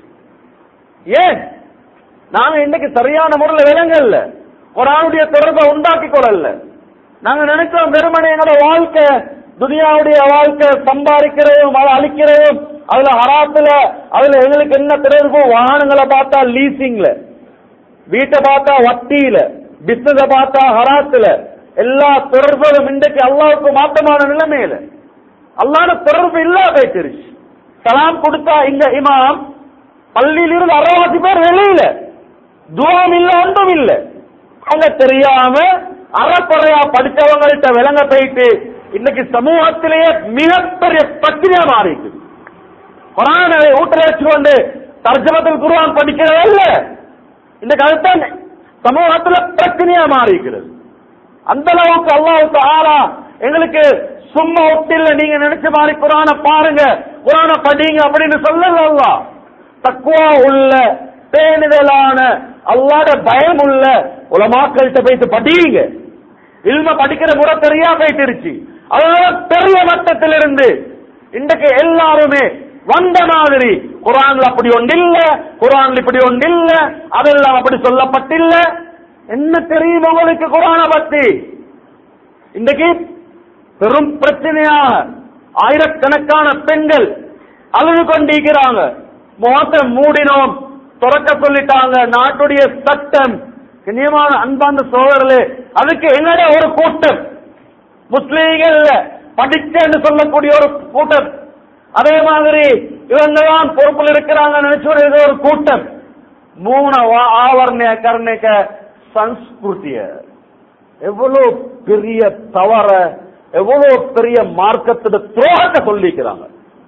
ஏன் நாங்க இன்னைக்கு சரியான முறையில் விலங்கல்ல குரானுடைய தொடர்பை உண்டாக்கி கொள்ளல நாங்க நினைச்சோம் வெறுமனே எங்களோட வாழ்க்கை துனியாவுடைய வாழ்க்கை சம்பாதிக்கிறதும் அதை அழிக்கிறதும் அதுல ஹராத்துல அதுல எங்களுக்கு என்ன தொடர்பு வாகனங்களை பார்த்தா லீசிங்ல வீட்டை பார்த்தா வட்டியில பிசினஸ பார்த்தா ஹராத்துல எல்லா தொடர்புகளும் இன்றைக்கு அல்லாவுக்கு மாற்றமான நிலைமையில அல்லாத தொடர்பு இல்ல போயிட்டுருச்சு சலாம் கொடுத்தா இங்க இமாம் பள்ளியில் இருந்து அறுபது பேர் வெளியில துவம் இல்ல ஒன்றும் இல்ல அவங்க தெரியாம அறக்குறையா படிச்சவங்கள்ட்ட விளங்க போயிட்டு இன்னைக்கு சமூகத்திலேயே மிகப்பெரிய பிரச்சனையா மாறிட்டு குரானை வீட்டுல வச்சுக்கொண்டு தர்ஜமத்தில் குருவான் படிக்கிறதே இல்ல இன்னைக்கு அதுதான் சமூகத்துல பிரச்சனையா மாறிக்கிறது அந்த அளவுக்கு அல்லாஹ் ஆளா எங்களுக்கு சும்மா ஒட்டில்ல நீங்க நினைச்ச மாதிரி குரான பாருங்க குரான படிங்க அப்படின்னு சொல்லல அல்லாஹ் தக்குவா உள்ள பேணுதலான அல்லாத பயம் உள்ள உலமாக்கள்கிட்ட போயிட்டு படிங்க இல்ம படிக்கிற முறை தெரியா போயிட்டுருச்சு அதனால பெரிய மட்டத்திலிருந்து இன்றைக்கு எல்லாருமே வந்த மாதிரி குரான்ல அப்படி ஒன்று இல்ல குரான்ல இப்படி ஒன்று இல்ல அதெல்லாம் அப்படி சொல்லப்பட்டில்ல என்ன தெரியும் உங்களுக்கு குரான பத்தி இன்றைக்கு பெரும் பிரச்சனையாக ஆயிரக்கணக்கான பெண்கள் அழுது கொண்டிருக்கிறாங்க முகத்தை மூடினோம் துறக்க சொல்லிட்டாங்க நாட்டுடைய சட்டம் கண்ணியமான அன்பார்ந்த சோதரர்களே அதுக்கு என்னோட ஒரு கூட்டம் முஸ்லீம்கள் படிச்சேன்னு சொல்லக்கூடிய ஒரு கூட்டம் அதே மாதிரி இவங்க தான் பொறுப்பில் இருக்கிறாங்க நினைச்சு ஒரு ஏதோ ஒரு கூட்டம் மூண வா- ஆவரண கருணைக்க சன்ஸ்கிருத்திய எவ்வளவு பெரிய தவற எவ்வளவு பெரிய மார்க்கத்தோட துரோகத்தை சொல்லிக்கிறாங்க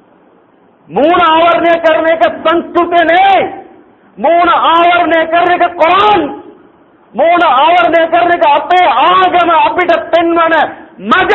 மூணு आवरने करने का संस्कृति नहीं मूण आवरने करने का कुरान मूण आवरने करने का अपे आगम अपिट पेन्मन मग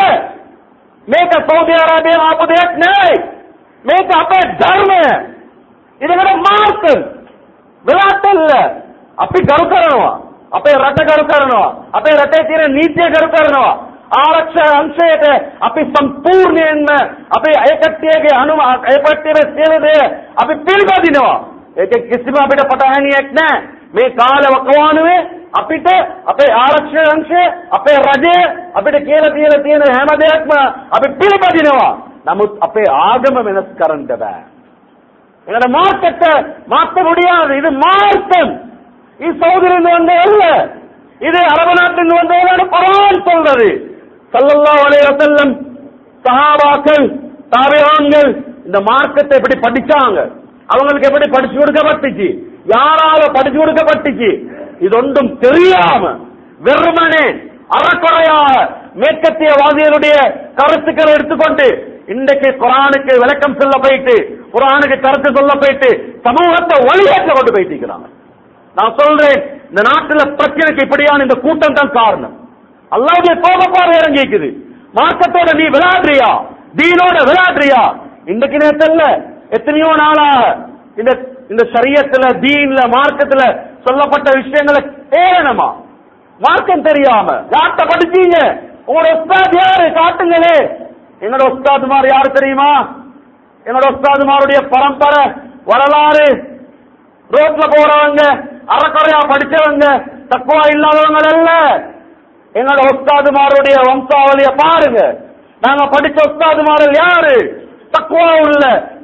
මේක සෞදි අරාබිය ආපු දෙයක් නෙවෙයි මේක අපේ ධර්මය ඉතින් මාර්කම් වෙලාටල්ල අපි ගරු කරනවා අපේ රට ගරු කරනවා අපේ රටේ තියෙන නීතිය ගරු කරනවා ආරක්ෂා අංශයට අපි සම්පූර්ණයෙන්ම අපේ ඒකත්වයේ අනුම ඒකත්වයේ සියලු දේ අපි පිළිපදිනවා ඒක කිසිම අපිට පටහැනියක් නැහැ මේ කාල වකවානුවේ අපිට අපේ ආරක්ෂක අංශය අපේ රජය අපිට කියලා තියලා තියෙන හැම දෙයක්ම අපි පිළිපදිනවා නමුත් අපේ ආගම වෙනස් කරන්න බෑ எங்களோட மார்க்கத்தை மாற்ற முடியாது இது மார்க்கம் இது சௌதரிலிருந்து வந்த அல்ல இது அரபு நாட்டிலிருந்து வந்தது குரான் சொல்றது சல்லல்லாஹு அலைஹி வஸல்லம் சஹாபாக்கள் தாபியான்கள் இந்த மார்க்கத்தை எப்படி படிச்சாங்க அவங்களுக்கு எப்படி படிச்சு கொடுக்கப்பட்டுச்சு யாரால படிச்சு கொடுக்கப்பட்டுச்சு இது ஒன்றும் தெரியாம வெறுமனே அறக்குறையாக மேற்கத்திய வாதிகளுடைய கருத்துக்களை எடுத்துக்கொண்டு இன்றைக்கு குரானுக்கு விளக்கம் சொல்ல போயிட்டு குரானுக்கு கருத்து சொல்ல போயிட்டு சமூகத்தை ஒளியேற்ற கொண்டு போயிட்டு இருக்கிறாங்க நான் சொல்றேன் இந்த நாட்டுல பிரச்சனைக்கு இப்படியான இந்த கூட்டம் தான் காரணம் அல்லாவுடைய கோபப்பாடு இறங்கிக்குது மார்க்கத்தோட நீ விளையாடுறியா தீனோட விளையாடுறியா இன்றைக்கு நேரத்தில் எத்தனையோ நாளாக இந்த இந்த சரியத்துல தீன்ல மார்க்கத்துல சொல்லப்பட்ட விஷயங்களை ஏறணுமா மார்க்கம் தெரியாம யார்கிட்ட படிச்சீங்க உங்களோட உஸ்தாத் யாரு காட்டுங்களே என்னோட உஸ்தாதுமார் யாரு தெரியுமா என்னோட உஸ்தாதுமாருடைய பரம்பரை வரலாறு ரோட்ல போறவங்க அறக்குறையா படிச்சவங்க தக்குவா இல்லாதவங்க அல்ல எங்களோட உஸ்தாதுமாருடைய வம்சாவளிய பாருங்க நாங்க படிச்ச உஸ்தாதுமார்கள் யாரு தக்குவா உள்ள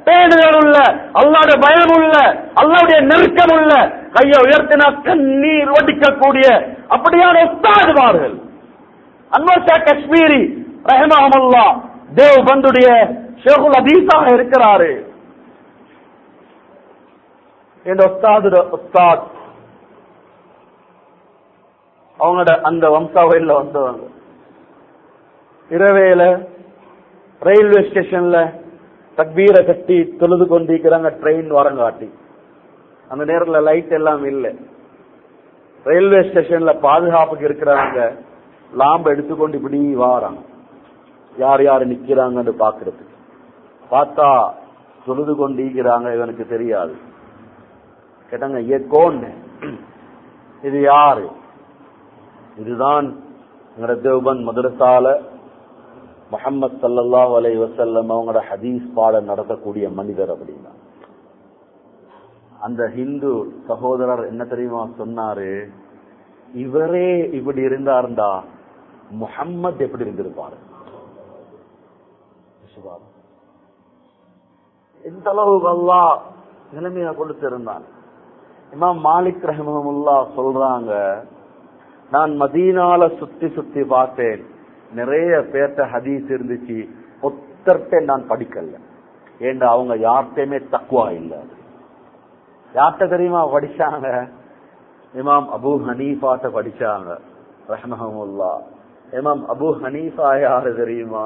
பேணுதல் உள்ள அல்லாட பயம் உள்ள அல்லாவுடைய நெருக்கம் உள்ள கையை உயர்த்தினா கண்ணீர் ஒடிக்கக்கூடிய அப்படியான உஸ்தாதுமார்கள் அன்வர் ஷா காஷ்மீரி ரஹமஹமுல்லா தேவ் பந்துடைய ஷேகுல் அதீஸாக இருக்கிறாரு என் உஸ்தாது உஸ்தாத் அவங்களோட அந்த வம்சாவையில் வந்தவங்க இரவேல ரயில்வே ஸ்டேஷன்ல தக்பீரை கட்டி தொழுது கொண்டிருக்கிறாங்க ட்ரெயின் வரங்காட்டி அந்த நேரத்துல லைட் எல்லாம் இல்லை ரயில்வே ஸ்டேஷன்ல பாதுகாப்புக்கு இருக்கிறாங்க லாம்பு எடுத்துக்கொண்டு இப்படி வாராங்க யார் யார் நிக்கிறாங்கன்னு பாக்குறதுக்கு பார்த்தா தொழுது கொண்டிருக்கிறாங்க இவனுக்கு தெரியாது கேட்டாங்க ஏ கோன் இது யாரு இதுதான் எங்களோட தேவபந்த் மதுரசால முகமது சல்லல்லாஹு அலைஹி வஸல்லம் அவங்களோட ஹதீஸ் பாடம் நடத்தக்கூடிய மனிதர் அப்படின்னா அந்த ஹிந்து சகோதரர் என்ன தெரியுமா சொன்னாரு இவரே இப்படி இருந்தாருந்தா முஹம்மத் எப்படி இருந்திருப்பாரு எந்த அளவுக்கு அல்லாஹ் நிலைமையா கொடுத்திருந்தான் இமாம் மாலிக் ரஹமுல்லா சொல்றாங்க நான் மதீனால சுத்தி சுத்தி பார்த்தேன் நிறைய பேர்ட்ட ஹதீஸ் இருந்துச்சு ஒத்தர்ட்ட நான் படிக்கல ஏண்டா அவங்க யார்கிட்டயுமே தக்குவா இல்ல யார்கிட்ட தெரியுமா படிச்சாங்க இமாம் அபு ஹனீஃபாட்ட படிச்சாங்க ரஹமஹமுல்லா இமாம் அபு ஹனீஃபா யாரு தெரியுமா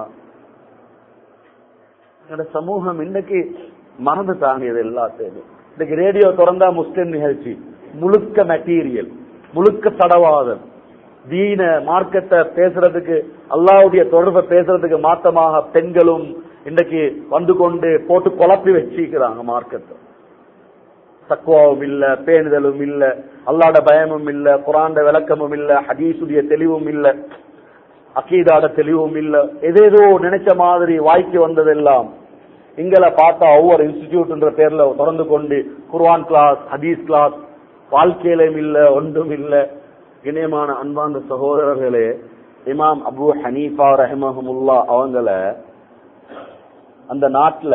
என்னோட சமூகம் இன்னைக்கு மறந்துட்டாங்க இது எல்லாத்தையுமே இன்னைக்கு ரேடியோ திறந்தா முஸ்லிம் நிகழ்ச்சி முழுக்க மெட்டீரியல் முழுக்க தடவாதம் தீன மார்க்கத்தை பேசுறதுக்கு அல்லாவுடைய தொடர்பை பேசுறதுக்கு மாத்தமாக பெண்களும் இன்னைக்கு வந்து கொண்டு போட்டு குழப்பி வச்சிருக்கிறாங்க மார்க்கத்தை தக்குவாவும் இல்ல பேணுதலும் இல்ல அல்லாட பயமும் இல்ல குராண்ட விளக்கமும் இல்ல ஹதீசுடைய தெளிவும் இல்ல அக்கீதாட தெளிவும் இல்ல எதேதோ நினைச்ச மாதிரி வாய்க்கு வந்ததெல்லாம் இங்களை பார்த்தா ஒவ்வொரு இன்ஸ்டிடியூட்ன்ற பேர்ல தொடர்ந்து கொண்டு குர்ஆன் கிளாஸ் ஹதீஸ் கிளாஸ் வாழ்க்கையிலும் இல்ல ஒன்றும் இல்ல இணையமான அன்பார்ந்த சகோதரர்களே இமாம் அபு ஹனீஃபா ரஹமஹமுல்லா அவங்கள அந்த நாட்டுல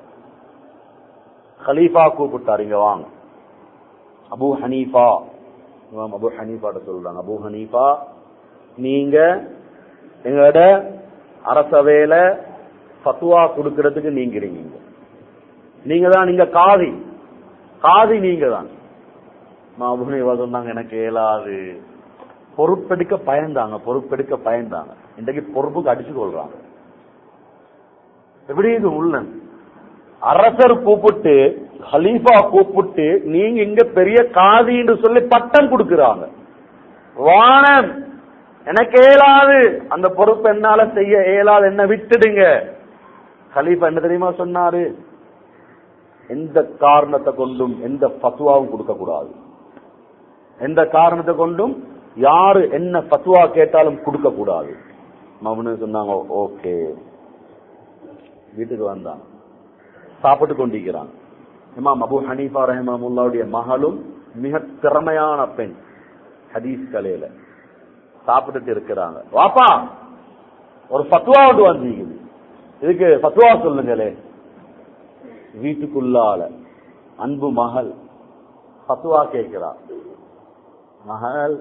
ஹலீஃபா கூப்பிட்டார் இங்க வாங்க அபு ஹனீஃபா இமாம் அபு ஹனீஃபாட்ட சொல்றாங்க அபு ஹனீஃபா நீங்க எங்களோட அரசவையில ஃபத்துவா கொடுக்கறதுக்கு நீங்க இருக்கீங்க நீங்க தான் நீங்க காதி காதி நீங்க தான் அபுஹனீஃபா சொன்னாங்க எனக்கு இயலாது பொறுப்பெடுக்க பயந்தாங்க பொறுப்பெடுக்க பயந்தாங்க இன்றைக்கு பொறுப்புக்கு அடிச்சு கொள்றாங்க எப்படி இது உள்ளன் அரசர் கூப்பிட்டு ஹலீஃபா கூப்பிட்டு நீங்க இங்க பெரிய காதின்னு சொல்லி பட்டம் கொடுக்கிறாங்க வானம் எனக்கு இயலாது அந்த பொறுப்பு என்னால செய்ய இயலாது என்ன விட்டுடுங்க ஹலீஃபா என்ன தெரியுமா சொன்னாரு எந்த காரணத்தை கொண்டும் எந்த பத்துவாவும் கொடுக்க கூடாது எந்த காரணத்தை கொண்டும் யாரு என்ன பத்துவா கேட்டாலும் கொடுக்க கூடாது மவனு சொன்னாங்க ஓகே வீட்டுக்கு வந்தான் சாப்பிட்டு கொண்டிருக்கிறான் இமாம் அபு ஹனீஃபா ரஹமுல்லாவுடைய மகளும் மிக திறமையான பெண் ஹதீஸ் கலையில சாப்பிட்டுட்டு இருக்கிறாங்க வாப்பா ஒரு பத்துவா ஒன்று வந்தீங்க இதுக்கு பத்துவா சொல்லுங்களே வீட்டுக்குள்ளால அன்பு மகள் பத்துவா கேட்கிறா மகள்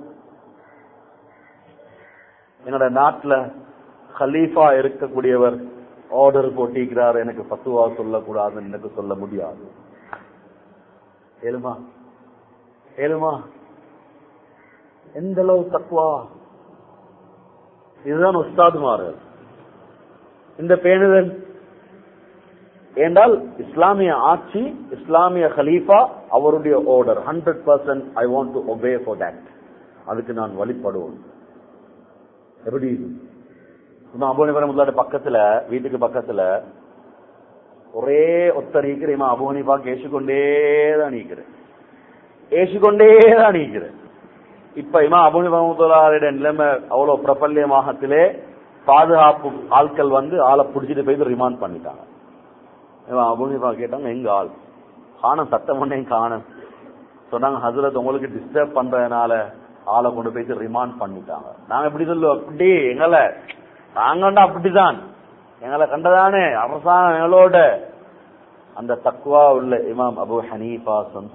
என்னோட நாட்டுல ஹலீஃபா இருக்கக்கூடியவர் ஆர்டர் போட்டிக்கிறார் எனக்கு பத்துவா சொல்லக்கூடாதுன்னு எனக்கு சொல்ல முடியாது ஏழுமா ஏழுமா எந்த அளவு தக்குவா இதுதான் உஸ்தாதுமார்கள் இந்த பேணுதல் என்றால் இஸ்லாமிய ஆட்சி இஸ்லாமிய ஹலீஃபா அவருடைய order hundred percent I want to obey for that அதுக்கு நான் வழிபடுவேன் எப்படி அபுனிபரமுல்லாட பக்கத்துல வீட்டுக்கு பக்கத்துல ஒரே ஒத்த நீக்கிற இமா அபுனிபா ஏசுகொண்டேதான் நீக்கிறேன் ஏசுகொண்டேதான் நீக்கிறேன் இப்ப இமா அபுனிபரமுல்லாட நிலைமை அவ்வளவு பிரபல்யமாகத்திலே பாதுகாப்பு ஆட்கள் வந்து ஆளை பிடிச்சிட்டு போய் ரிமாண்ட் பண்ணிட்டாங்க அபுனிபா கேட்டாங்க எங்க ஆள் காணும் சட்டம் ஒன்னே காணும் சொன்னாங்க ஹசரத் உங்களுக்கு டிஸ்டர்ப் பண்றதுனால ஆளை கொண்டு போயிட்டு ரிமாண்ட் பண்ணிட்டாங்க நாங்க எப்படி சொல்லுவோம் அப்படி எங்களை நாங்கண்டா அப்படிதான் எங்களை கண்டதானே அரசாங்கம் எங்களோட அந்த தக்குவா உள்ள இமாம் அபு ஹனீஃபா சொன்ன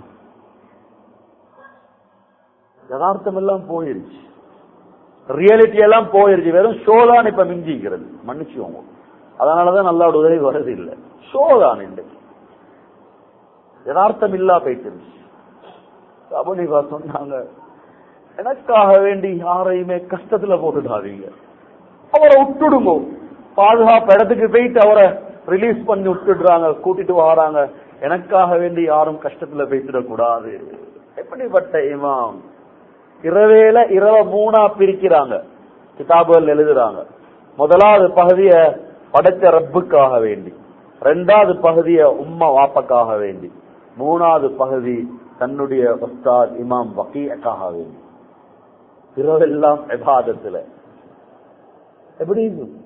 யதார்த்தம் எல்லாம் போயிருச்சு ரியாலிட்டி எல்லாம் போயிருச்சு வெறும் ஷோ தான் இப்ப மிஞ்சிக்கிறது மன்னிச்சுவோங்க அதனாலதான் நல்லா உதவி வருது இல்ல ஷோ தான் இன்றைக்கு யதார்த்தம் இல்லா போயிட்டு அபுனிவா சொன்னாங்க எனக்காக வேண்டி யாரையுமே கஷ்டத்துல போட்டுடாதீங்க அவரை விட்டுடுங்க பாதுகாப்பு இடத்துக்கு போயிட்டு அவரை ரிலீஸ் பண்ணி விட்டுடுறாங்க கூட்டிட்டு வராங்க எனக்காக வேண்டி யாரும் கஷ்டத்துல போயிட்டுடக் கூடாது எப்படிப்பட்ட இமாம் இரவேல இரவ மூணா பிரிக்கிறாங்க கிதாபுகள் எழுதுறாங்க முதலாவது பகுதிய படைச்ச ரப்புக்காக வேண்டி ரெண்டாவது பகுதிய உம்மா வாப்பக்காக வேண்டி மூணாவது பகுதி தன்னுடைய உஸ்தாத் இமாம் வக்கீக்காக வேண்டி இரவெல்லாம் எபாதத்துல எப்படி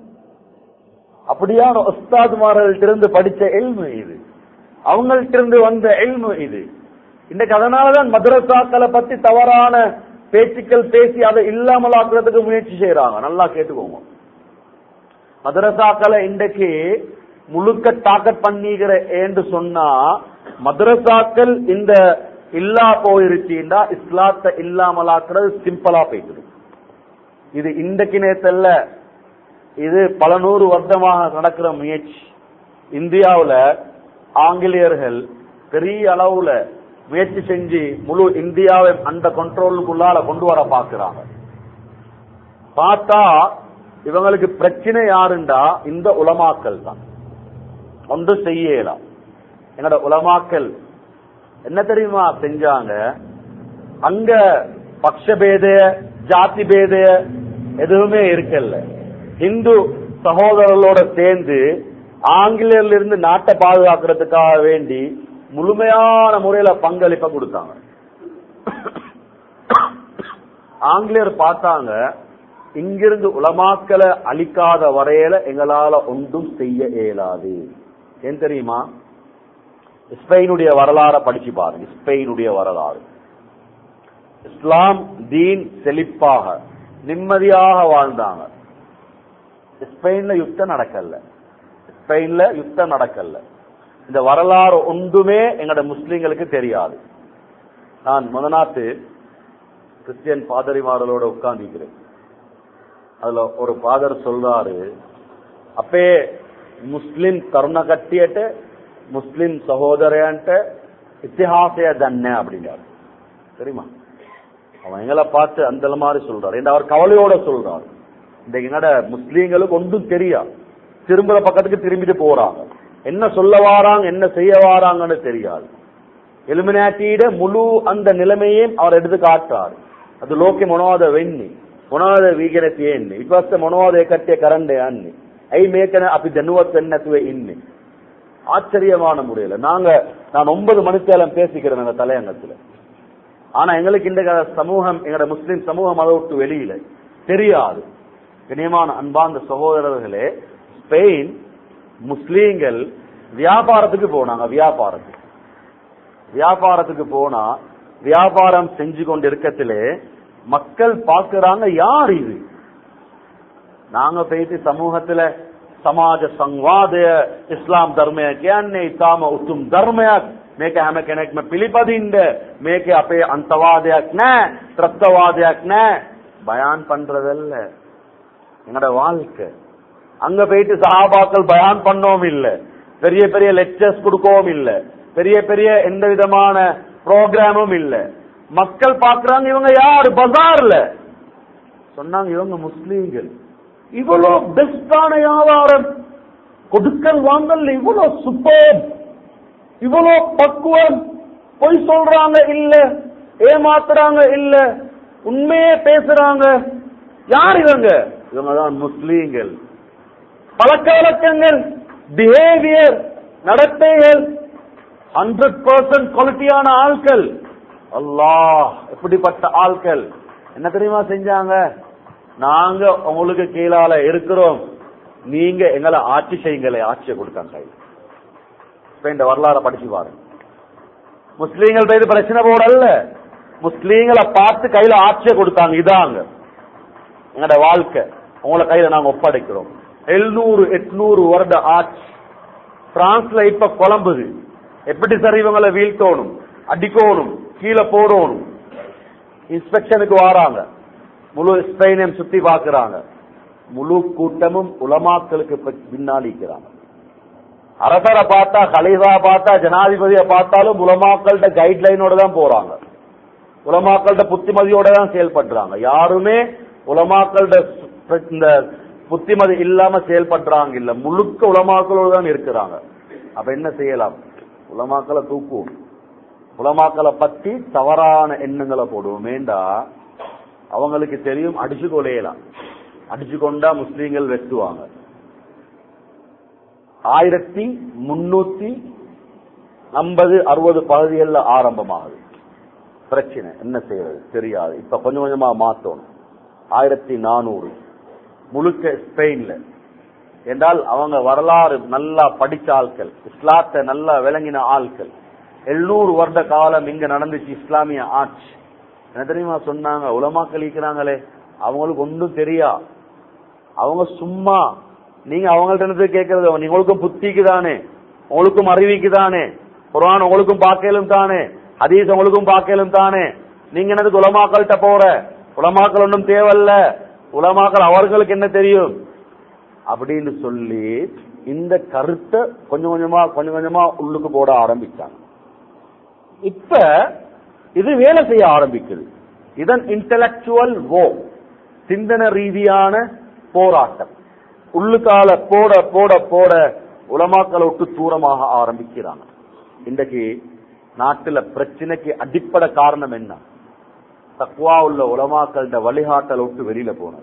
அப்படியான உஸ்தாத்மார்கள்ட்ட இருந்து படிச்ச எல்மு இது அவங்கள்ட்ட இருந்து வந்த எல்மு இது இன்னைக்கு அதனாலதான் மதரசாக்களை பத்தி தவறான பேச்சுக்கள் பேசி அதை இல்லாமல் ஆக்குறதுக்கு முயற்சி செய்யறாங்க நல்லா கேட்டுக்கோங்க மதரசாக்களை இன்றைக்கு முழுக்க டாக்கெட் பண்ணிக்கிற என்று சொன்னா மதரசாக்கள் இந்த இல்லா போயிருச்சுன்னா இஸ்லாத்தை இல்லாமலாக்குறது சிம்பிளா போயிடுது இது இன்றைக்கு நேத்தல்ல இது பல நூறு வருடமாக நடக்கிற முயற்சி இந்தியாவுல ஆங்கிலேயர்கள் பெரிய அளவுல முயற்சி செஞ்சு முழு இந்தியாவை அந்த கண்ட்ரோலுக்குள்ளால கொண்டு வர பாக்குறாங்க பார்த்தா இவங்களுக்கு பிரச்சனை யாருண்டா இந்த உலமாக்கல் தான் ஒன்று செய்யலாம் என்னோட உலமாக்கல் என்ன தெரியுமா செஞ்சாங்க அங்க பக்ஷபேத ஜாதி பேத எதுவுமே இருக்கல்ல இந்து சகோதரர்களோட சேர்ந்து ஆங்கிலேயர்ல இருந்து நாட்டை பாதுகாக்கிறதுக்காக வேண்டி முழுமையான முறையில பங்களிப்ப கொடுத்தாங்க ஆங்கிலேயர் பார்த்தாங்க இங்கிருந்து உலமாக்களை அழிக்காத வரையில எங்களால ஒன்றும் செய்ய இயலாது ஏன் தெரியுமா ஸ்பெயினுடைய வரலாற படிச்சு பாருங்க ஸ்பெயினுடைய வரலாறு இஸ்லாம் தீன் செழிப்பாக நிம்மதியாக வாழ்ந்தாங்க ஸ்பெயின்ல யுத்தம் நடக்கல ஸ்பெயின்ல யுத்தம் நடக்கல இந்த வரலாறு ஒன்றுமே எங்கட முஸ்லிம்களுக்கு தெரியாது நான் முதநாத்து கிறிஸ்டியன் பாதரிமார்களோட உட்கார்ந்திருக்கிறேன் அதுல ஒரு பாதர் சொல்றாரு அப்பே முஸ்லிம் கருண கட்டியட்டு முஸ்லிம் சகோதரன்ட்ட இத்திஹாசய தன்ன அப்படிங்கிறார் தெரியுமா அவன் எங்களை பார்த்து அந்த மாதிரி சொல்றாரு என்று அவர் கவலையோட சொல்றாரு இந்த எங்கட முஸ்லீம்களுக்கு ஒன்றும் தெரியா திரும்புற பக்கத்துக்கு திரும்பிட்டு போறாங்க என்ன சொல்ல வாராங்க என்ன செய்ய வாராங்கன்னு தெரியாது எலுமினாட்டியிட முழு அந்த நிலைமையும் அவர் எடுத்து காட்டுறாரு ಅದು ಲೋಕೆ ಮೊಣವಾದ ವೆನ್ನಿ ಮೊಣವಾದ ವೀಗನತಿ ಎನ್ನಿ ವಿಶ್ವಾಸ ಮೊಣವಾದ ಏಕಟ್ಟೆ ಕರಂಡೆ ಅನ್ನಿ ಐ ಮೇಕನ ಅಪಿ ಜನ್ನುವತ್ತென்னத்துவே இன்னி ஆச்சரியமான முறையில நாங்க நான் ஒன்பது மணித்தேலம் பேசிக்கிறேன் எங்க தலையங்கத்துல ஆனா எங்களுக்கு இந்த சமூகம் எங்களோட முஸ்லிம் சமூகம் அதை விட்டு வெளியில தெரியாது கண்ணியமான அன்பார்ந்த சகோதரர்களே ஸ்பெயின் முஸ்லீம்கள் வியாபாரத்துக்கு போனாங்க வியாபாரத்துக்கு வியாபாரத்துக்கு போனா வியாபாரம் செஞ்சு கொண்டு இருக்கத்திலே மக்கள் பார்க்கிறாங்க யார் இது நாங்க போயிட்டு சமூகத்துல சමාජ සංවාදය ඉස්ලාම් ධර්මය කියන්නේ ඊටාම උතුම් ධර්මයක් මේක හැම කෙනෙක්ම පිළිපදින්න මේක අපේ අන්තවාදයක් නෑ ත්‍රස්තවාදයක් නෑ பயான் பண்றதல்ல எங்கட வாழ்க்கை அங்க போயிட்டு சஹாபாக்கள் பயான் பண்ணவும் இல்ல பெரிய பெரிய லெக்சர்ஸ் கொடுக்கவும் இல்ல பெரிய பெரிய எந்த விதமான ப்ரோக்ராமும் இல்ல மக்கள் பாக்குறாங்க இவங்க யாரு பஜார்ல சொன்னாங்க இவங்க முஸ்லீம்கள் இவ்வளவு பெஸ்டான வியாபாரம் கொடுக்கல் வாங்கல் இவ்வளவு சூப்பர் இவ்வளவு பக்குவம் பொய் சொல்றாங்க இல்ல ஏமாத்துறாங்க இல்ல உண்மையே பேசுறாங்க யார் இவங்க இவங்க தான் முஸ்லீம்கள் பழக்க வழக்கங்கள் பிஹேவியர் நடத்தைகள் ஹண்ட்ரட் பர்சன்ட் குவாலிட்டியான ஆட்கள் அல்லாஹ் எப்படிப்பட்ட ஆட்கள் என்ன தெரியுமா செஞ்சாங்க நாங்க உங்களுக்கு கீழால இருக்கிறோம் நீங்க எங்களை ஆட்சி செய்யுங்களே ஆட்சியை கொடுத்தாங்க இப்ப இந்த வரலாறு படிச்சு பாருங்க முஸ்லீம்கள் பேரு பிரச்சனை போடல முஸ்லீம்களை பார்த்து கையில ஆட்சியை கொடுத்தாங்க இதாங்க எங்களோட வாழ்க்கை உங்களை கையில நாங்க ஒப்படைக்கிறோம் எழுநூறு எட்நூறு வருட ஆட்சி பிரான்ஸ்ல இப்ப குழம்புது எப்படி சார் இவங்களை வீழ்த்தோணும் அடிக்கணும் கீழே போடணும் இன்ஸ்பெக்ஷனுக்கு வராங்க முழு ஸ்பெயினையும் சுத்தி பார்க்கறாங்க முழு கூட்டமும் உலமாக்களுக்கு பி- பின்னாலிக்கிறாங்க அரசரை பார்த்தா கலிதா பார்த்தா ஜனாதிபதியை பார்த்தாலும் உலமாக்கள்கிட்ட கைட்லைனோட தான் போறாங்க உலமாக்கள்கிட்ட புத்திமதியோட தான் செயல்படுறாங்க யாருமே உலமாக்கள்கிட்ட சு- இந்த புத்திமதி இல்லாம செயல்படுறாங்க இல்ல முழுக்க உலமாக்களோடு தான் இருக்கிறாங்க அப்ப என்ன செய்யலாம் உலமாக்களை தூக்குவோம் உலமாக்களை பத்தி தவறான எண்ணங்களை போடுவோம் வேண்டா அவங்களுக்கு தெரியும் அடிச்சு கொலையலாம் அடிச்சு கொண்டா முஸ்லீம்கள் வெட்டுவாங்க ஆயிரத்தி முன்னூத்தி ஐம்பது அறுபது பகுதிகளில் ஆரம்பமாகுது பிரச்சனை என்ன செய்யறது தெரியாது இப்ப கொஞ்சம் கொஞ்சமா மாத்தணும் ஆயிரத்தி நானூறு முழுக்க ஸ்பெயின்ல என்றால் அவங்க வரலாறு நல்லா படிச்ச ஆட்கள் இஸ்லாத்தை நல்லா விளங்கின ஆட்கள் எழுநூறு வருட காலம் இங்க நடந்துச்சு இஸ்லாமிய ஆட்சி என்ன தெரியுமா சொன்னாங்க உலமாக்கள் இருக்கிறாங்களே அவங்களுக்கு ஒன்றும் தெரியா அவங்க சும்மா நீங்க அவங்கள்ட்ட இருந்து கேட்கறது நீங்களுக்கும் புத்திக்கு தானே உங்களுக்கும் அறிவிக்கு தானே குரான் உங்களுக்கும் பார்க்கலும் தானே ஹதீஸ் உங்களுக்கும் பார்க்கலும் தானே நீங்க என்னது உலமாக்கள்கிட்ட போற உலமாக்கள் ஒன்றும் தேவையில்ல உலமாக்கள் அவர்களுக்கு என்ன தெரியும் அப்படின்னு சொல்லி இந்த கருத்தை கொஞ்சம் கொஞ்சமா கொஞ்சம் கொஞ்சமா உள்ளுக்கு போட ஆரம்பிச்சாங்க இப்ப இது வேலை செய்ய ஆரம்பிக்குது இதன் இன்டலக்சுவல் வோ சிந்தன ரீதியான போராட்டம் உள்ளுக்கால போட போட போட உலமாக்களை விட்டு தூரமாக ஆரம்பிக்கிறாங்க இன்றைக்கு நாட்டுல பிரச்சனைக்கு அடிப்படை காரணம் என்ன தக்குவா உள்ள உலமாக்கள வழிகாட்டலை விட்டு வெளியில போனது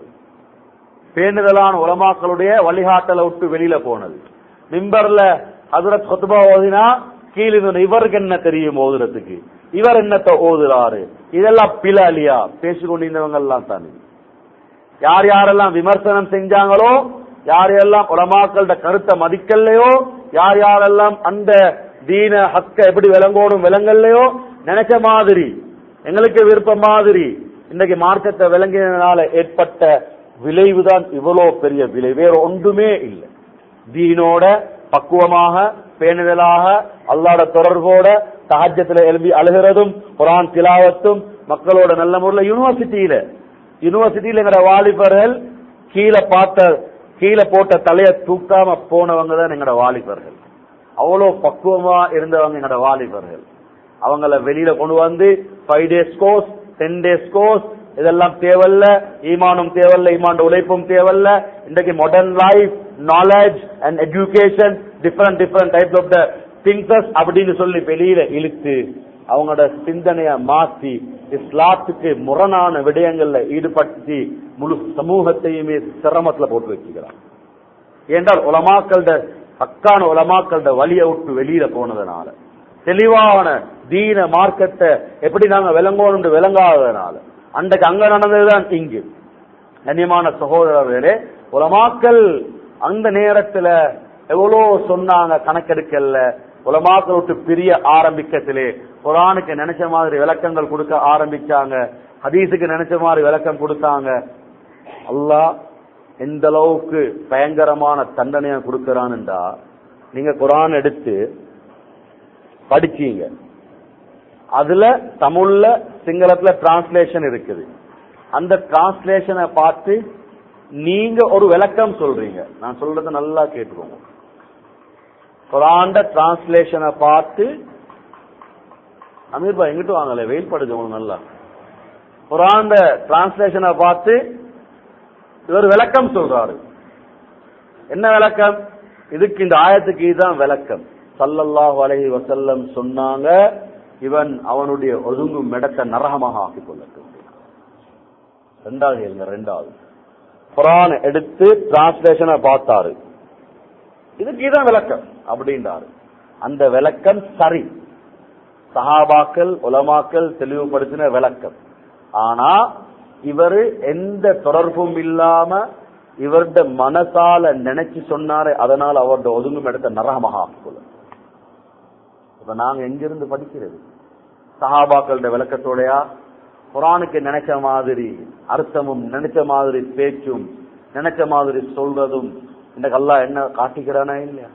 பேணுதலான உலமாக்களுடைய வழிகாட்டலை விட்டு வெளியில போனது மிம்பர்ல ஹசரத் கொத்துபா ஓதினா கீழிருந்து இவருக்கு என்ன தெரியும் ஓதுறதுக்கு இவர் என்னத்த ஓதுறாரு இதெல்லாம் பிலாலியா பேசிக்கொண்டிருந்தவங்க எல்லாம் தானே யார் யாரெல்லாம் விமர்சனம் செஞ்சாங்களோ யார் யாரெல்லாம் உலமாக்களோட கருத்தை மதிக்கலையோ யார் யாரெல்லாம் அந்த தீன ஹக்க எப்படி விளங்கோடும் விளங்கலையோ நினைச்ச மாதிரி எங்களுக்கு விருப்பம் மாதிரி இன்னைக்கு மார்க்கத்தை விளங்கினால ஏற்பட்ட விளைவுதான் இவ்வளவு பெரிய விலை வேற ஒன்றுமே இல்லை தீனோட பக்குவமாக பேணுதலாக அல்லாட தொடர்போட சஹஜத்துல எழுப்பி அழுகிறதும் குரான் திலாவத்தும் மக்களோட நல்ல முறையில் யூனிவர்சிட்டியில யூனிவர்சிட்டியில எங்கட வாலிபர்கள் கீழே பார்த்த கீழே போட்ட தலைய தூக்காம போனவங்க தான் எங்கட வாலிபர்கள் அவ்வளவு பக்குவமா இருந்தவங்க எங்கட வாலிபர்கள் அவங்கள வெளியில கொண்டு வந்து five days course ten days course இதெல்லாம் தேவையில்ல ஈமானும் தேவையில்ல ஈமான் உழைப்பும் தேவையில்ல இன்றைக்கு modern life knowledge and education different different type of the thinkers அப்படின்னு சொல்லி வெளியில இழுத்து அவங்களோட சிந்தனைய மாத்தி இஸ்லாத்துக்கு முரணான விடயங்கள்ல ஈடுபடுத்தி முழு சமூகத்தையுமே சிரமத்துல போட்டு வச்சுக்கிறான் ஏன்றால் உலமாக்களோட பக்கான உலமாக்களோட வழியை விட்டு வெளியில போனதுனால தெளிவான தீன மார்க்கத்தை எப்படி நாங்க விளங்கணும் விளங்காததுனால அன்றைக்கு அங்க நடந்ததுதான் இங்கு கண்ணியமான சகோதரர்களே உலமாக்கள் அந்த நேரத்துல எவ்வளோ சொன்னாங்க கணக்கெடுக்கல உலமாக்கள் விட்டு பிரிய ஆரம்பிக்கத்திலே குரானுக்கு நினைச்ச மாதிரி விளக்கங்கள் கொடுக்க ஆரம்பிச்சாங்க ஹதீஸுக்கு நினைச்ச மாதிரி விளக்கம் கொடுத்தாங்க அல்லாஹ் எந்த அளவுக்கு பயங்கரமான தண்டனையை கொடுக்கிறான்டா நீங்க குரான் எடுத்து படிச்சீங்க அதுல தமிழ்ல சிங்களத்துல டிரான்ஸ்லேஷன் இருக்குது அந்த டிரான்ஸ்லேஷனை பார்த்து நீங்க ஒரு விளக்கம் சொல்றீங்க நான் சொல்றதை நல்லா கேட்டுக்கோங்க குரான்ட டிரான்ஸ்லேஷனை பார்த்து அமீர் பா எங்கிட்டு வாங்கல வெயில் படுது உங்களுக்கு நல்லா குரான்ட டிரான்ஸ்லேஷனை பார்த்து இவர் விளக்கம் சொல்றாரு என்ன விளக்கம் இதுக்கு இந்த ஆயத்துக்கு இதுதான் விளக்கம் சல்லல்லாஹு அலைஹி வசல்லம் சொன்னாங்க இவன் அவனுடைய ஒதுங்கும் இடத்தை நரகமாக ஆக்கிக் கொள்ளட்டும் ரெண்டாவது கேளுங்க ரெண்டாவது குரான் எடுத்து டிரான்ஸ்லேஷனை பார்த்தாரு இதுக்கு இதான் விளக்கம் அப்படின்றாரு அந்த விளக்கம் சரி சஹாபாக்கள் உலமாக்கள் தெளிவுபடுத்தின விளக்கம் ஆனா இவரு எந்த தொடர்பும் இல்லாம இவருடைய மனசால நினைச்சு சொன்னாரு அதனால அவருடைய ஒதுங்கும் இடத்தை நரகமாக ஆக்கிக்கொள்ள இப்ப நாங்க எங்கிருந்து படிக்கிறது சஹாபாக்களுடைய விளக்கத்தோடையா குரானுக்கு நினைச்ச மாதிரி அர்த்தமும் நினைச்ச மாதிரி பேச்சும் நினைச்ச மாதிரி சொல்றதும் இந்த கல்லா என்ன காட்டிக்கிறானா இல்லையா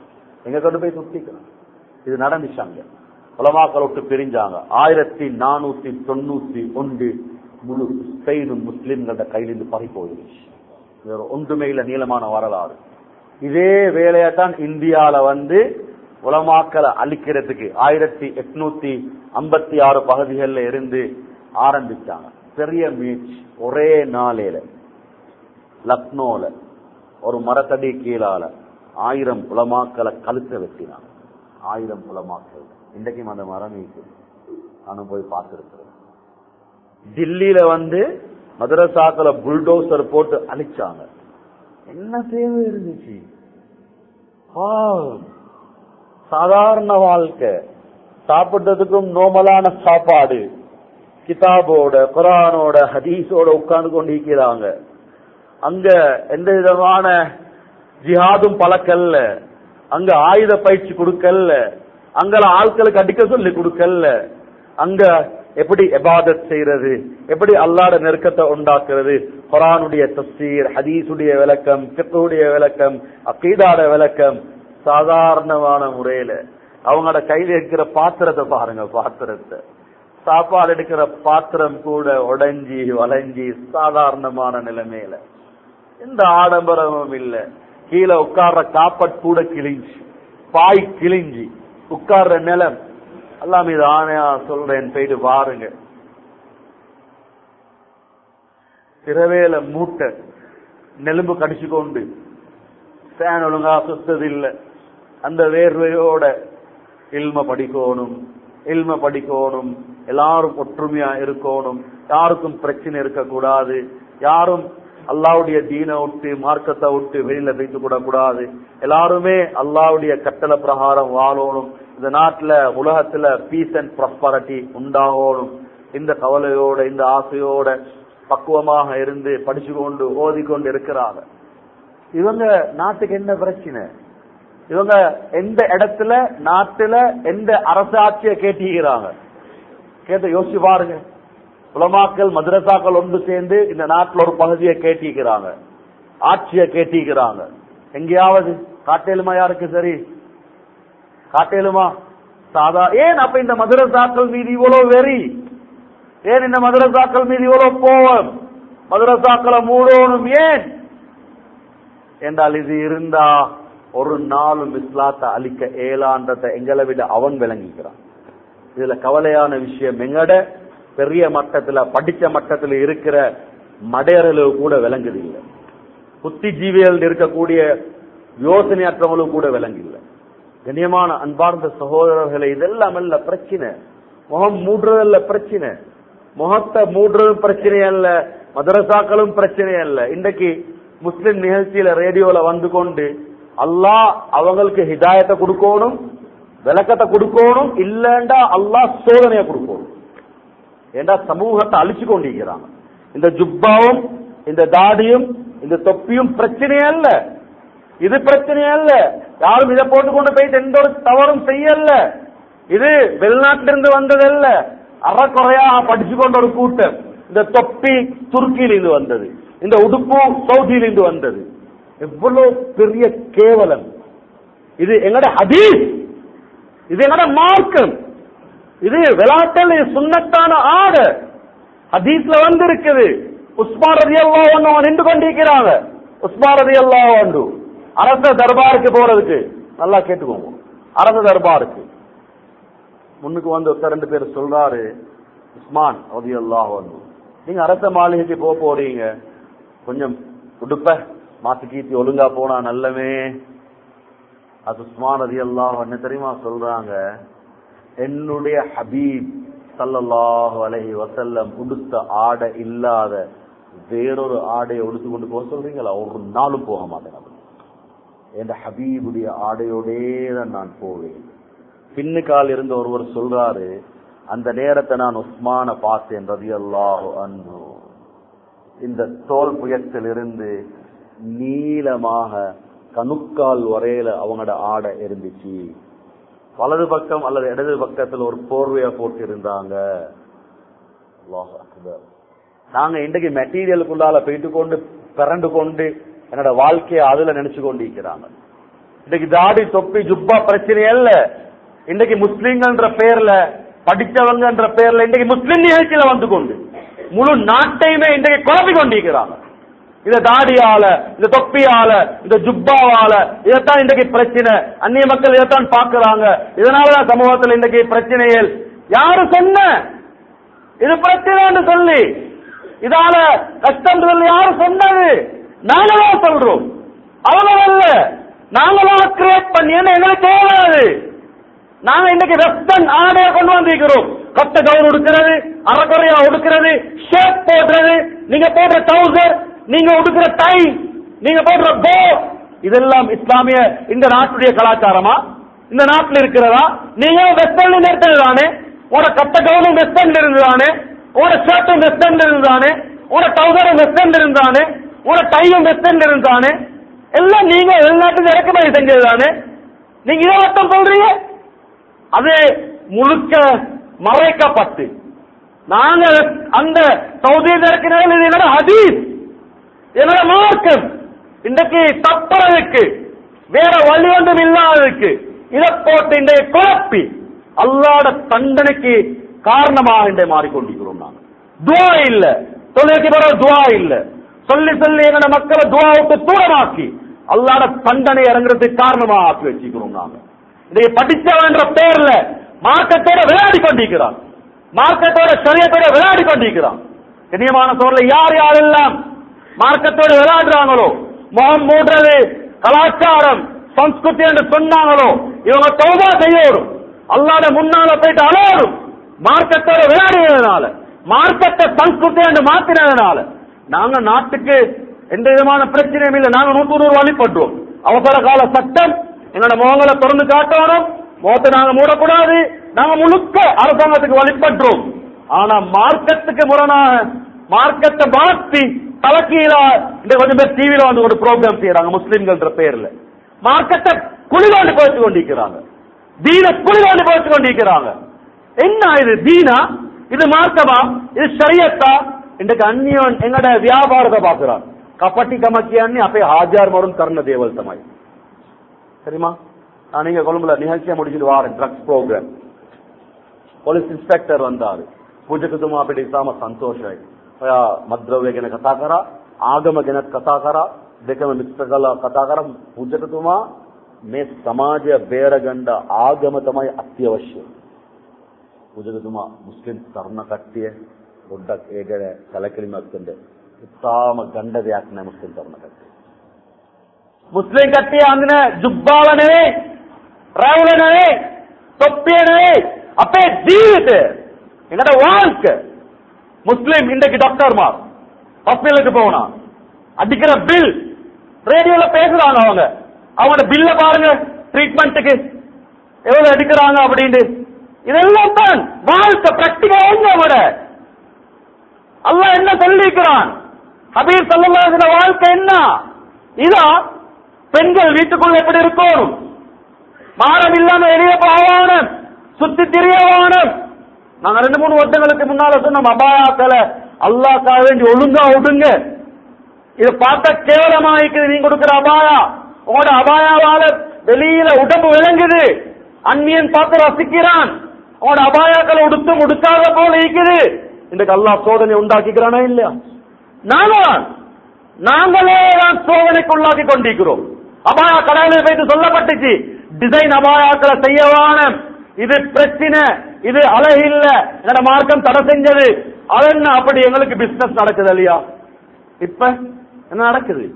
எங்க கொண்டு போய் சுத்திக்கலாம் இது நடந்துச்சாங்க உலமாக்கள் விட்டு பிரிஞ்சாங்க ஆயிரத்தி நானூத்தி தொண்ணூத்தி ஒன்று முழு ஸ்பெயினும் முஸ்லிம்களோட கையிலிருந்து பறி போயிருச்சு இது ஒரு ஒன்றுமே இல்ல நீளமான வரலாறு இதே வேலையத்தான் இந்தியால வந்து உலமாக்களை அழிக்கிறதுக்கு ஆயிரத்தி எட்நூத்தி ஐம்பத்தி ஆறு பகுதிகளில் இருந்து ஆரம்பிச்சாங்க பெரிய முயற்சி ஒரே நாளையில லக்னோல ஒரு மரத்தடி கீழால ஆயிரம் உலமாக்களை கழுத்தை வெட்டினாங்க ஆயிரம் உலமாக்கள் இன்றைக்கும் அந்த மரம் இருக்குது நானும் போய் பார்த்திருக்கிறேன் டில்லியில வந்து மதரசாக்களை புல்டோசர் போட்டு அழிச்சாங்க என்ன தேவை இருந்துச்சு ஆ, சாதாரண வாழ்க்கை சாப்பிட்டதுக்கும் நோமலான சாப்பாடு கிதாபோட குரானோட ஹதீஸோட உட்கார்ந்து கொண்டிருக்கிறாங்க அங்க எந்த விதமான ஜிஹாதும் பழக்கல்ல அங்க ஆயுத பயிற்சி கொடுக்கல அங்க ஆட்களுக்கு அடிக்க சொல்லி கொடுக்கல அங்க எப்படி எபாதத் செய்யறது எப்படி அல்லாட நெருக்கத்தை உண்டாக்குறது குரானுடைய தப்சீர் ஹதீஸுடைய விளக்கம் பிக்குடைய விளக்கம் அக்கீதாட விளக்கம் சாதாரணமான முறையில அவங்களோட கையில இருக்கிற பாத்திரத்தை பாருங்க பாத்திரத்தை சாப்பாடு எடுக்கிற பாத்திரம் கூட உடைஞ்சி வளைஞ்சி சாதாரணமான நிலைமையில எந்த ஆடம்பரமும் இல்ல கீழே உட்கார்ற காப்பட் கூட கிழிஞ்சு பாய் கிழிஞ்சி உட்கார்ற நிலம் எல்லாம் இது ஆணையா சொல்றேன் போயிட்டு பாருங்க திரவேல மூட்டை நெலும்பு கடிச்சு கொண்டு ஃபேன் ஒழுங்கா சுத்தது இல்ல அந்த வேர்வையோட இல்ம படிக்கணும் இல்ம படிக்கணும் எல்லாரும் ஒற்றுமையா இருக்கணும் யாருக்கும் பிரச்சனை இருக்கக்கூடாது யாரும் அல்லாவுடைய தீனை விட்டு மார்க்கத்தை விட்டு வெளியில வைத்து கூட கூடாது எல்லாருமே அல்லாவுடைய கட்டளை பிரகாரம் வாழணும் இந்த நாட்டுல உலகத்துல பீஸ் அண்ட் ப்ராஸ்பரிட்டி உண்டாகணும் இந்த கவலையோட இந்த ஆசையோட பக்குவமாக இருந்து படிச்சு கொண்டு ஓதிக்கொண்டு இருக்கிறாங்க இவங்க நாட்டுக்கு என்ன பிரச்சனை இவங்க எந்த இடத்துல நாட்டுல எந்த அரசாட்சியை கேட்டிக்கிறாங்க கேட்டு யோசிச்சு பாருங்க உலமாக்கள் மதரசாக்கள் ஒன்று சேர்ந்து இந்த நாட்டுல ஒரு பகுதியை கேட்டிக்கிறாங்க ஆட்சியை கேட்டிக்கிறாங்க எங்கேயாவது காட்டேலுமா யாருக்கு சரி காட்டேலுமா சாதா ஏன் அப்ப இந்த மதரசாக்கள் மீது இவ்வளவு வெறி ஏன் இந்த மதரசாக்கள் மீது இவ்வளவு கோவம் மதரசாக்களை மூடணும் ஏன் என்றால் இது இருந்தா ஒரு நாளும் இஸ்லாத்தை அழிக்க ஏலான்றதை எங்களை விட அவன் விளங்கிக்கிறான் இதுல கவலையான விஷயம் எங்கட பெரிய மட்டத்துல படிச்ச மட்டத்துல இருக்கிற மடையறளவு கூட விளங்குது இல்லை புத்திஜீவிகள் இருக்கக்கூடிய யோசனையற்றவங்களும் கூட விளங்கில்லை கண்ணியமான அன்பார்ந்த சகோதரர்களை இதெல்லாம் அல்ல பிரச்சனை முகம் மூடுறதல்ல பிரச்சனை முகத்தை மூடுறதும் பிரச்சனை அல்ல மதரசாக்களும் பிரச்சனை அல்ல இன்றைக்கு முஸ்லிம் நிகழ்ச்சியில ரேடியோல வந்து கொண்டு அல்லாஹ் அவங்களுக்கு ஹிதாயத்தை கொடுக்கணும் விளக்கத்தை கொடுக்கணும் இல்லண்டா அல்லாஹ் சோதனையை கொடுக்கணும் ஏண்டா சமூகத்தை அழிச்சு கொண்டிருக்கிறாங்க இந்த ஜுப்பாவும் இந்த தாடியும் இந்த தொப்பியும் பிரச்சனையே அல்ல இது பிரச்சனையே அல்ல யாரும் இதை போட்டுக்கொண்டு போயிட்டு எந்த ஒரு தவறும் செய்யல இது வெளிநாட்டிலிருந்து வந்ததல்ல அறக்குறையாக படிச்சு கொண்ட ஒரு கூட்டம் இந்த தொப்பி துருக்கியிலிருந்து வந்தது இந்த உடுப்பு சவுதியிலிருந்து வந்தது எவ்வளவு பெரிய கேவலம் இது எங்கட ஹதீஸ் இது எங்கட மார்க்கம் இது விளையாட்டில் சுண்ணத்தான ஆடு ஹதீஸ்ல வந்து இருக்குது உஸ்மான் ரதி அல்லா ஒன்று நின்று கொண்டிருக்கிறாங்க உஸ்மான் ரதி அல்லா ஒன்று அரச தர்பாருக்கு போறதுக்கு நல்லா கேட்டுக்கோங்க அரச தர்பாருக்கு முன்னுக்கு வந்து ஒருத்தர் ரெண்டு பேர் சொல்றாரு உஸ்மான் ரதி அல்லாஹ் ஒன்று நீங்க அரச மாளிகைக்கு போக போறீங்க கொஞ்சம் உடுப்ப மாத்து கீத்தி ஒழுங்கா போனா நல்லவே அது உஸ்மான் ரதி அல்லாஹ் என்ன தெரியுமா சொல்றாங்க என்னுடைய ஹபீப் சல்லல்லாஹு அலைஹி வசல்லம் உடுத்த ஆடை இல்லாத வேறொரு ஆடையை உடுத்து கொண்டு போக சொல்றீங்களா ஒரு நாளும் போக மாட்டேன் அப்படி. என் ஹபீபுடைய ஆடையோடே தான் நான் போவேன் பின்னுக்கால் இருந்த ஒருவர் சொல்றாரு அந்த நேரத்தை நான் உஸ்மான பார்த்தேன் ரதி அல்லாஹு அன்பு இந்த தோல் புயத்தில் இருந்து நீளமாக கணுக்கால் வரையில அவங்களோட ஆடை இருந்துச்சு வலது பக்கம் அல்லது இடது பக்கத்தில் ஒரு போர்வையா போட்டு இருந்தாங்க அல்லாஹ் அக்பர். நாங்க இன்றைக்கு மெட்டீரியலுக்குள்ளால போயிட்டு கொண்டு பிறண்டு கொண்டு என்னோட வாழ்க்கையை அதுல நினைச்சு கொண்டு இருக்கிறாங்க இன்னைக்கு தாடி தொப்பி ஜுப்பா பிரச்சனை அல்ல இன்னைக்கு முஸ்லீம்கள்ன்ற பேர்ல படிச்சவங்கன்ற பேர்ல இன்னைக்கு முஸ்லிம் நிகழ்ச்சியில வந்து கொண்டு முழு நாட்டையுமே இன்றைக்கு குழப்பி கொண்டிருக்கிறாங்க இந்த தாடியால இந்த தொப்பியால இந்த ஜுப்பாவால இதைத்தான் இன்றைக்கு பிரச்சனை அந்நிய மக்கள் இதைத்தான் பாக்குறாங்க இதனாலதான் சமூகத்தில் இன்றைக்கு பிரச்சனைகள் யாரு சொன்ன இது பிரச்சனைன்னு சொல்லி இதால கஷ்டம் சொல்லி யாரு சொன்னது நாங்களா சொல்றோம் அவங்க அல்ல நாங்களா கிரியேட் பண்ணி என்ன எங்களுக்கு தேவையாது நாங்க இன்னைக்கு வெஸ்டர்ன் ஆடையை கொண்டு வந்திருக்கிறோம் கட்ட கவுன் உடுக்கிறது அறக்குறையா உடுக்கிறது ஷர்ட் போடுறது நீங்க போடுற டவுசர் நீங்க உடுக்கிற டை நீங்க போடுற போ இதெல்லாம் இஸ்லாமிய இந்த நாட்டுடைய கலாச்சாரமா இந்த நாட்டில் இருக்கிறதா நீங்க வெஸ்டர்ன்ல இருக்கிறது தானே உங்களோட கட்ட கவுனும் வெஸ்டர்ன்ல இருந்துதானே உங்களோட ஷர்ட்டும் வெஸ்டர்ன்ல இருந்துதானே உங்களோட டவுசரும் வெஸ்டர்ன்ல இருந்தானே உங்களோட டையும் வெஸ்டர்ன்ல இருந்தானே எல்லாம் நீங்க வெளிநாட்டுக்கு இறக்குமதி செஞ்சது தானே நீங்க இதை மட்டும் சொல்றீங்க அது முழுக்க மறைக்கப்பட்டு நாங்க அந்த சவுதியில் இருக்கிறது இது என்னோட ஹதீஸ் என்னோட மார்க்கம் இன்றைக்கு தப்புறதுக்கு வேற வழி ஒன்றும் இல்லாததுக்கு இதை போட்டு இன்றைய குழப்பி அல்லாட தண்டனைக்கு காரணமாக இன்றைய மாறிக்கொண்டிருக்கிறோம் நாங்க துவா இல்ல தொழிலுக்கு பிறகு துவா இல்ல சொல்லி சொல்லி எங்களோட மக்களை துவா விட்டு தூரமாக்கி அல்லாட தண்டனை இறங்குறதுக்கு காரணமாக ஆக்கி வச்சுக்கிறோம் நாங்க இதை படிச்சவன்ற பேர்ல மார்க்கத்தோட விளையாடி கொண்டிருக்கிறான் மார்க்கத்தோட சரியத்தோட விளையாடி கொண்டிருக்கிறான் கண்ணியமான சோழல யார் யாரெல்லாம் மார்க்கத்தோட விளையாடுறாங்களோ முகம் மூடுறது கலாச்சாரம் சம்ஸ்கிருதி என்று சொன்னாங்களோ இவங்க தௌபா செய்யோடும் அல்லாட முன்னால போயிட்டு அலையோடும் மார்க்கத்தோட விளையாடுறதுனால மார்க்கத்தை சம்ஸ்கிருதி என்று மாத்தினதுனால நாங்க நாட்டுக்கு எந்த விதமான பிரச்சனையும் இல்லை நாங்க நூத்தி நூறு வழிபடுறோம் அவசர கால சட்டம் எங்களோட முகங்களை திறந்து காட்டணும் முகத்தை நாங்க மூடக்கூடாது நாங்க முழுக்க அரசாங்கத்துக்கு வழிபடுறோம் ஆனா மார்க்கத்துக்கு முரணாக மார்க்கத்தை மாற்றி தலைக்கீழா இந்த கொஞ்சம் பேர் டிவியில வந்து ஒரு ப்ரோக்ராம் செய்யறாங்க முஸ்லிம்கள்ன்ற பேர்ல மார்க்கத்தை குளிவாண்டு போச்சு கொண்டிருக்கிறாங்க தீன குளிவாண்டு போச்சு கொண்டிருக்கிறாங்க என்ன இது தீனா இது மார்க்கமா இது ஷரியத்தா இன்றைக்கு அந்நியன் எங்கட வியாபாரத்தை பாக்குறான் கப்பட்டி கமக்கி அண்ணி அப்பே ஹாஜார் மரும் கர்ண தேவல் தமாய் சரிமா நான் நீங்க கொழும்புல நிகழ்ச்சியை முடிச்சுட்டு வாரேன் ட்ரக்ஸ் ப்ரோக்ராம் ಪೊಲೀಸ್ ಇನ್ಸ್ಪೆಕ್ಟರ್ ಬಂದಾರು ಪೂಜಕ ತುಮ ಬಿಡಿ ಸಾಮ ಸಂತೋಷ ಮದ್ರವ್ಯ ಗೆನ ಕಥಾಕರ ಆಗಮ ಗೆನ ಕಥಾಕರ දෙකම මික්ස කළා කතා කරමු පූජකතුමා මේ සමාජය බේරගන්න ආගම තමයි අත්‍යවශ්‍ය. පූජකතුමා මුස්ලිම් තරුණ කට්ටිය පොඩ්ඩක් ඒ ගැන සැලකිලිමත් වෙන්න. ඉතාම ගණ්ඩ දෙයක් නෑ මුස්ලිම් තරුණ කට්ටිය. මුස්ලිම් කට්ටිය අඳින ජුබ්බාව නෙවෙයි, රැවුල නෙවෙයි, தொப்பிய නෙවෙයි, අපේ ජීවිතය. எங்கட வாழ்க்கை முஸ்லிம் இன்றைக்கு டாக்டர்மார் ஹாஸ்பிட்டலுக்கு போனா அடிக்கிற பில் ரேடியோல பேசுறாங்க அவங்க அவங்களோட பில்ல பாருங்க ட்ரீட்மெண்ட்டுக்கு எவ்வளவு எடுக்கிறாங்க அப்படின்னு இதெல்லாம் தான் வாழ்க்கை பிராக்டிகல் அவட அல்லாஹ் என்ன சொல்லிக்கிறான் ஹபீர் சல்லல்லாஹு வாழ்க்கை என்ன இதா பெண்கள் வீட்டுக்குள்ள எப்படி இருக்கணும் மாறம் இல்லாம வெளியே போகணும் சுத்தி திரியவானும் நாங்க ரெண்டு மூணு வருடங்களுக்கு முன்னால சொன்னோம் அபாயாக்களை அல்லாஹ்க்காக வேண்டி ஒழுங்கா விடுங்க இத பார்த்தா கேவலமா இருக்குது நீங்க கொடுக்கிற அபாயா உங்களோட அபாயாவால வெளியில உடம்பு விளங்குது அந்நியன் பார்த்து ரசிக்கிறான் உங்களோட அபாயாக்களை உடுத்தும் உடுக்காத போல இருக்குது இன்றைக்கு அல்லாஹ் சோதனை உண்டாக்கிக்கிறானா இல்லையா நாங்கள் நாங்களே தான் சோதனைக்கு உள்ளாக்கி கொண்டிருக்கிறோம் அபாயா கடையில் போயிட்டு சொல்லப்பட்டுச்சு டிசைன் அபாயாக்களை செய்யவான இது பிரச்சனை இது அழகு இல்ல எங்கட மார்க்கம் தடை செஞ்சது அது என்ன அப்படி எங்களுக்கு பிசினஸ் நடக்குது இல்லையா இப்ப என்ன நடக்குது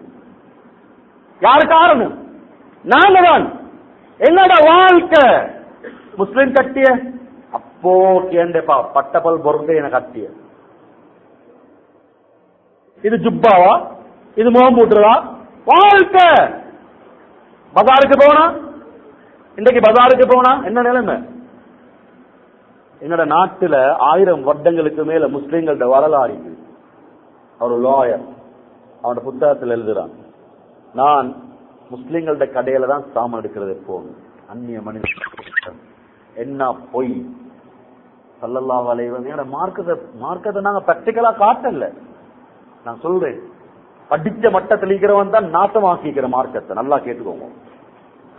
யாரு காரணம் நாங்க தான் என்னோட வாழ்க்கை முஸ்லிம் கட்டிய அப்போ கேண்டேப்பா பட்டப்பல் பொருந்தே என கட்டிய இது ஜுப்பாவா இது முகம் மூட்டுறதா வாழ்க்கை பஜாருக்கு போனா இன்றைக்கு பஜாருக்கு போனா என்ன நிலைமை எங்கட நாட்டுல ஆயிரம் வருடங்களுக்கு மேல முஸ்லிம்களோட வரலாறு இது அவர் லாயர் அவனோட புத்தகத்தில் எழுதுறான் நான் முஸ்லிம்களோட கடையில தான் சாமான் எடுக்கிறது எப்போது அந்நிய மனிதன் என்ன பொய் சல்லல்லா வலைவன் மார்க்கத்தை மார்க்கத்தை நாங்க பிராக்டிக்கலா காட்டல நான் சொல்றேன் படிச்ச மட்டத்தில் இருக்கிறவன் தான் நாசமாக்கிக்கிற மார்க்கத்தை நல்லா கேட்டுக்கோங்க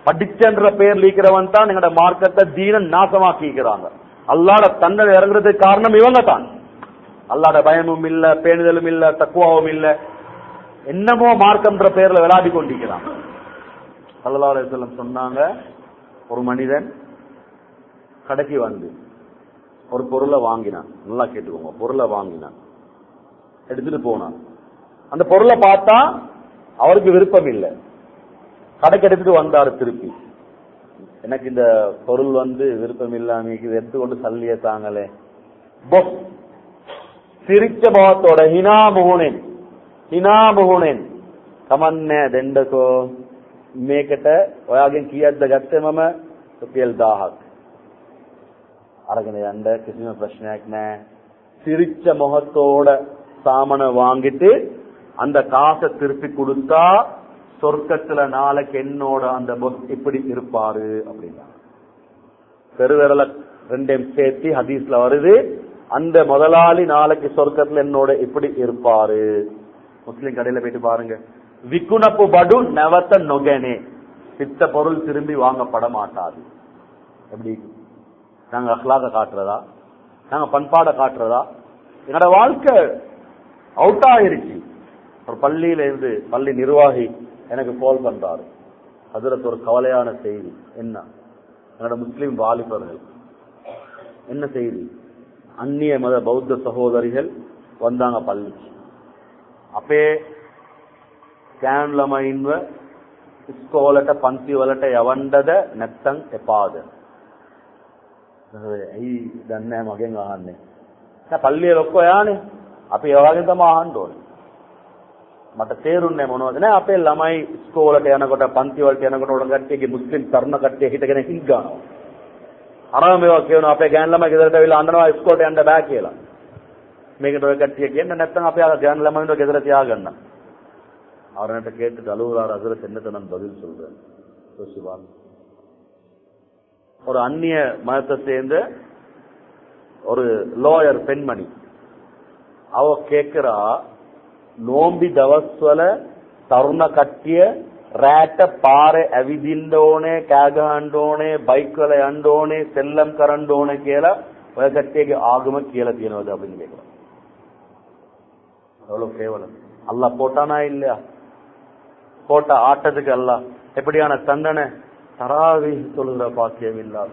படிச்சன்ற பேர் லீக்கிறவன் தான் எங்கட மார்க்கத்தை தீன நாசமாக்கிக்கிறாங்க அல்லாட தண்டனை இறங்குறதுக்கு காரணம் இவங்க தான் அல்லாட பயமும் இல்ல பேணுதலும் இல்ல தக்குவாவும் இல்ல என்னமோ மார்க்கம்ன்ற பேர்ல விளையாடி கொண்டிருக்கிறான் சல்லல்லாஹு அலைஹி வஸல்லம் சொன்னாங்க ஒரு மனிதன் கடைக்கு வந்து ஒரு பொருளை வாங்கினான் நல்லா கேட்டுக்கோங்க பொருளை வாங்கினான் எடுத்துட்டு போனான் அந்த பொருளை பார்த்தா அவருக்கு விருப்பம் இல்லை கடைக்கு எடுத்துட்டு வந்தாரு திருப்பி எனக்கு இந்த பொருள் வந்து விருப்பம் இல்லாம இது எடுத்துக்கொண்டு சல்லிய தாங்களே பொஸ் සිරිච්ච බවතොட හිනා මුහුණෙන් හිනා මුහුණෙන් කමන්නේ දෙන්නකෝ මේකට ඔයාගෙන් කීයක්ද ගත්තේ මම රුපියල් 1000ක් අරගෙන යන්න කිසිම ප්‍රශ්නයක් නැහැ சிரிச்ச முகத்தோட சாமனை வாங்கிட்டு அந்த காசை திருப்பி கொடுத்தா சொர்க்கத்துல நாளைக்கு என்னோட அந்த பொஸ் இப்படி இருப்பாரு அப்படின்னா பெருவிரல ரெண்டையும் சேர்த்து ஹதீஸ்ல வருது அந்த முதலாளி நாளைக்கு சொர்க்கத்துல என்னோட இப்படி இருப்பாரு முஸ்லிம் கடையில போயிட்டு பாருங்க விக்குனப்பு படு நவத்த நொகனே பித்த பொருள் திரும்பி வாங்கப்பட மாட்டாது எப்படி நாங்க அஹ்லாக காட்டுறதா நாங்க பண்பாட காட்டுறதா என்னோட வாழ்க்கை அவுட் ஆயிருச்சு ஒரு பள்ளியில இருந்து பள்ளி நிர்வாகி எனக்கு கால் பண்றாரு அதுல ஒரு கவலையான செய்தி என்ன என்னோட முஸ்லிம் வாலிபர்கள் என்ன செய்தி அந்நிய மத பௌத்த சகோதரிகள் வந்தாங்க பள்ளிக்கு අපේ කෑන් ළමයින්ව ඉස්කෝලට පන්තිවලට යවන්නද නැත්තම් එපාද ඇයි දන්නේ මගෙන් අහන්නේ දැන් පල්ලියේ ලොක්කෝ යානේ අපි ඒ වගේ තමයි අහන්න ඕනේ මට තේරුන්නේ මොනවද නෑ අපේ ළමයි ඉස්කෝලට යනකොට පන්ති වලට යනකොට උඩ කට්ටියගේ මුස්ලිම් තරුණ කට්ටිය හිටගෙන හිඟ ගන්නවා අරම මේවා කියනවා අපේ ගෑන් ළමයි ගෙදරට ඇවිල්ලා අඬනවා ඉස්කෝලට යන්න බෑ කියලා මේකට ඔය කට්ටිය කියන්න නැත්නම් අපේ අර ගෑන් ළමයින්ව ගෙදර තියාගන්න அவர்கிட்ட கேட்டுட்டு அலுவலார் அதில் என்னத்தை நான் பதில் சொல்றேன் யோசிப்பாங்க ஒரு அந்நிய மதத்தை சேர்ந்த ஒரு லோயர் பெண்மணி அவ கேக்குறா නෝම්බි දවස්වල තරුණ කට්ටිය රෑට පාරේ ඇවිදින්න ඕනේ කෑ ගහන්න ඕනේ බයික් වල යන්න ඕනේ සෙල්ලම් කරන්න ඕනේ කියලා ඔය කට්ටියගේ ආගම කියලා තියෙනවද அப்படின்னு கேட்கலாம் எவ்வளவு கேவலம் அல்லாஹ் போட்டானா இல்லையா போட்ட ஆட்டத்துக்கு அல்லாஹ் எப்படியான தண்டனை தராவி தொழுகிற பாக்கியம் இல்லாத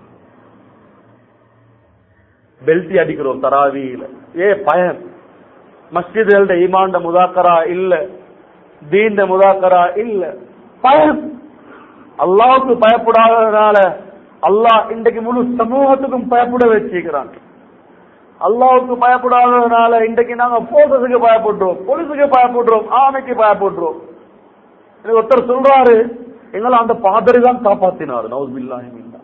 பெல்ட்டி அடிக்கிறோம் தராவியில ஏ பயம் மஸ்ஜிதுகள ஈமாண்ட முதாக்கரா இல்ல தீண்ட முதாக்கரா இல்ல பயம் அல்லாவுக்கு பயப்படாததுனால அல்லாஹ் இன்றைக்கு முழு சமூகத்துக்கும் பயப்பட வச்சிருக்கிறான் அல்லாவுக்கு பயப்படாததுனால இன்றைக்கு நாங்க போலீஸுக்கு பயப்படுறோம் போலீஸுக்கு பயப்படுறோம் ஆணைக்கு பயப்படுறோம் எனக்கு ஒருத்தர் சொல்றாரு எங்களை அந்த பாதரி தான் காப்பாத்தினார் நவுஸ் பில்லாஹி மின்னா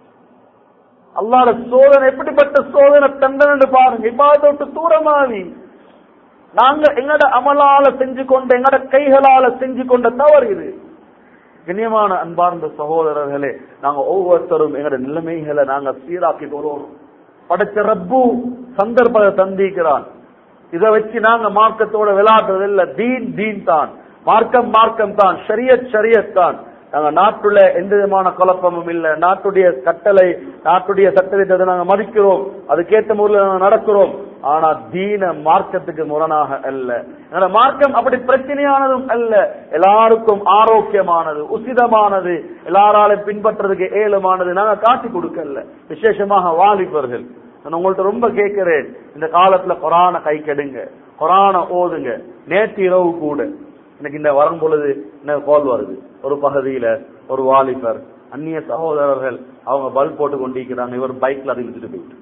அல்லாட சோதனை எப்படிப்பட்ட சோதனை தண்டனை பாருங்க இப்பாதோட்டு தூரமாவி நாங்க எங்கட அமலால செஞ்சு கொண்ட எங்கட கைகளால செஞ்சு கொண்ட தவறு இது கண்ணியமான அன்பார்ந்த சகோதரர்களே நாங்க ஒவ்வொருத்தரும் எங்கட நிலைமைகளை நாங்க சீராக்கி கொள்வோம் படைச்ச ரப்பு சந்தர்ப்பத்தை தந்திக்கிறான் இதை வச்சு நாங்க மார்க்கத்தோட விளையாடுறது இல்ல தீன் தீன் தான் மார்க்கம் மார்க்கம் தான் ஷரியத் ஷரியத் தான் நாங்க நாட்டுல எந்த விதமான குழப்பமும் இல்ல நாட்டுடைய கட்டளை நாட்டுடைய சட்டத்தை நாங்க மதிக்கிறோம் அதுக்கேற்ற முறையில் நாங்க நடக்கிறோம் ஆனா தீன மார்க்கத்துக்கு முரணாக அல்ல எங்களோட மார்க்கம் அப்படி பிரச்சனையானதும் அல்ல எல்லாருக்கும் ஆரோக்கியமானது உசிதமானது எல்லாராலும் பின்பற்றுறதுக்கு ஏழுமானது நாங்க காட்டி கொடுக்கல விசேஷமாக வாலிபர்கள் நான் உங்கள்ட்ட ரொம்ப கேட்கிறேன் இந்த காலத்துல கொரான கை கெடுங்க கொரான ஓதுங்க நேற்று இரவு கூட எனக்கு இந்த வரும் பொழுது என்ன கோல் வருது ஒரு பகுதியில ஒரு வாலிபர் அந்நிய சகோதரர்கள் அவங்க பல்ப் போட்டு கொண்டிருக்கிறாங்க இவர் பைக்ல அதை இழுத்துட்டு போயிட்டு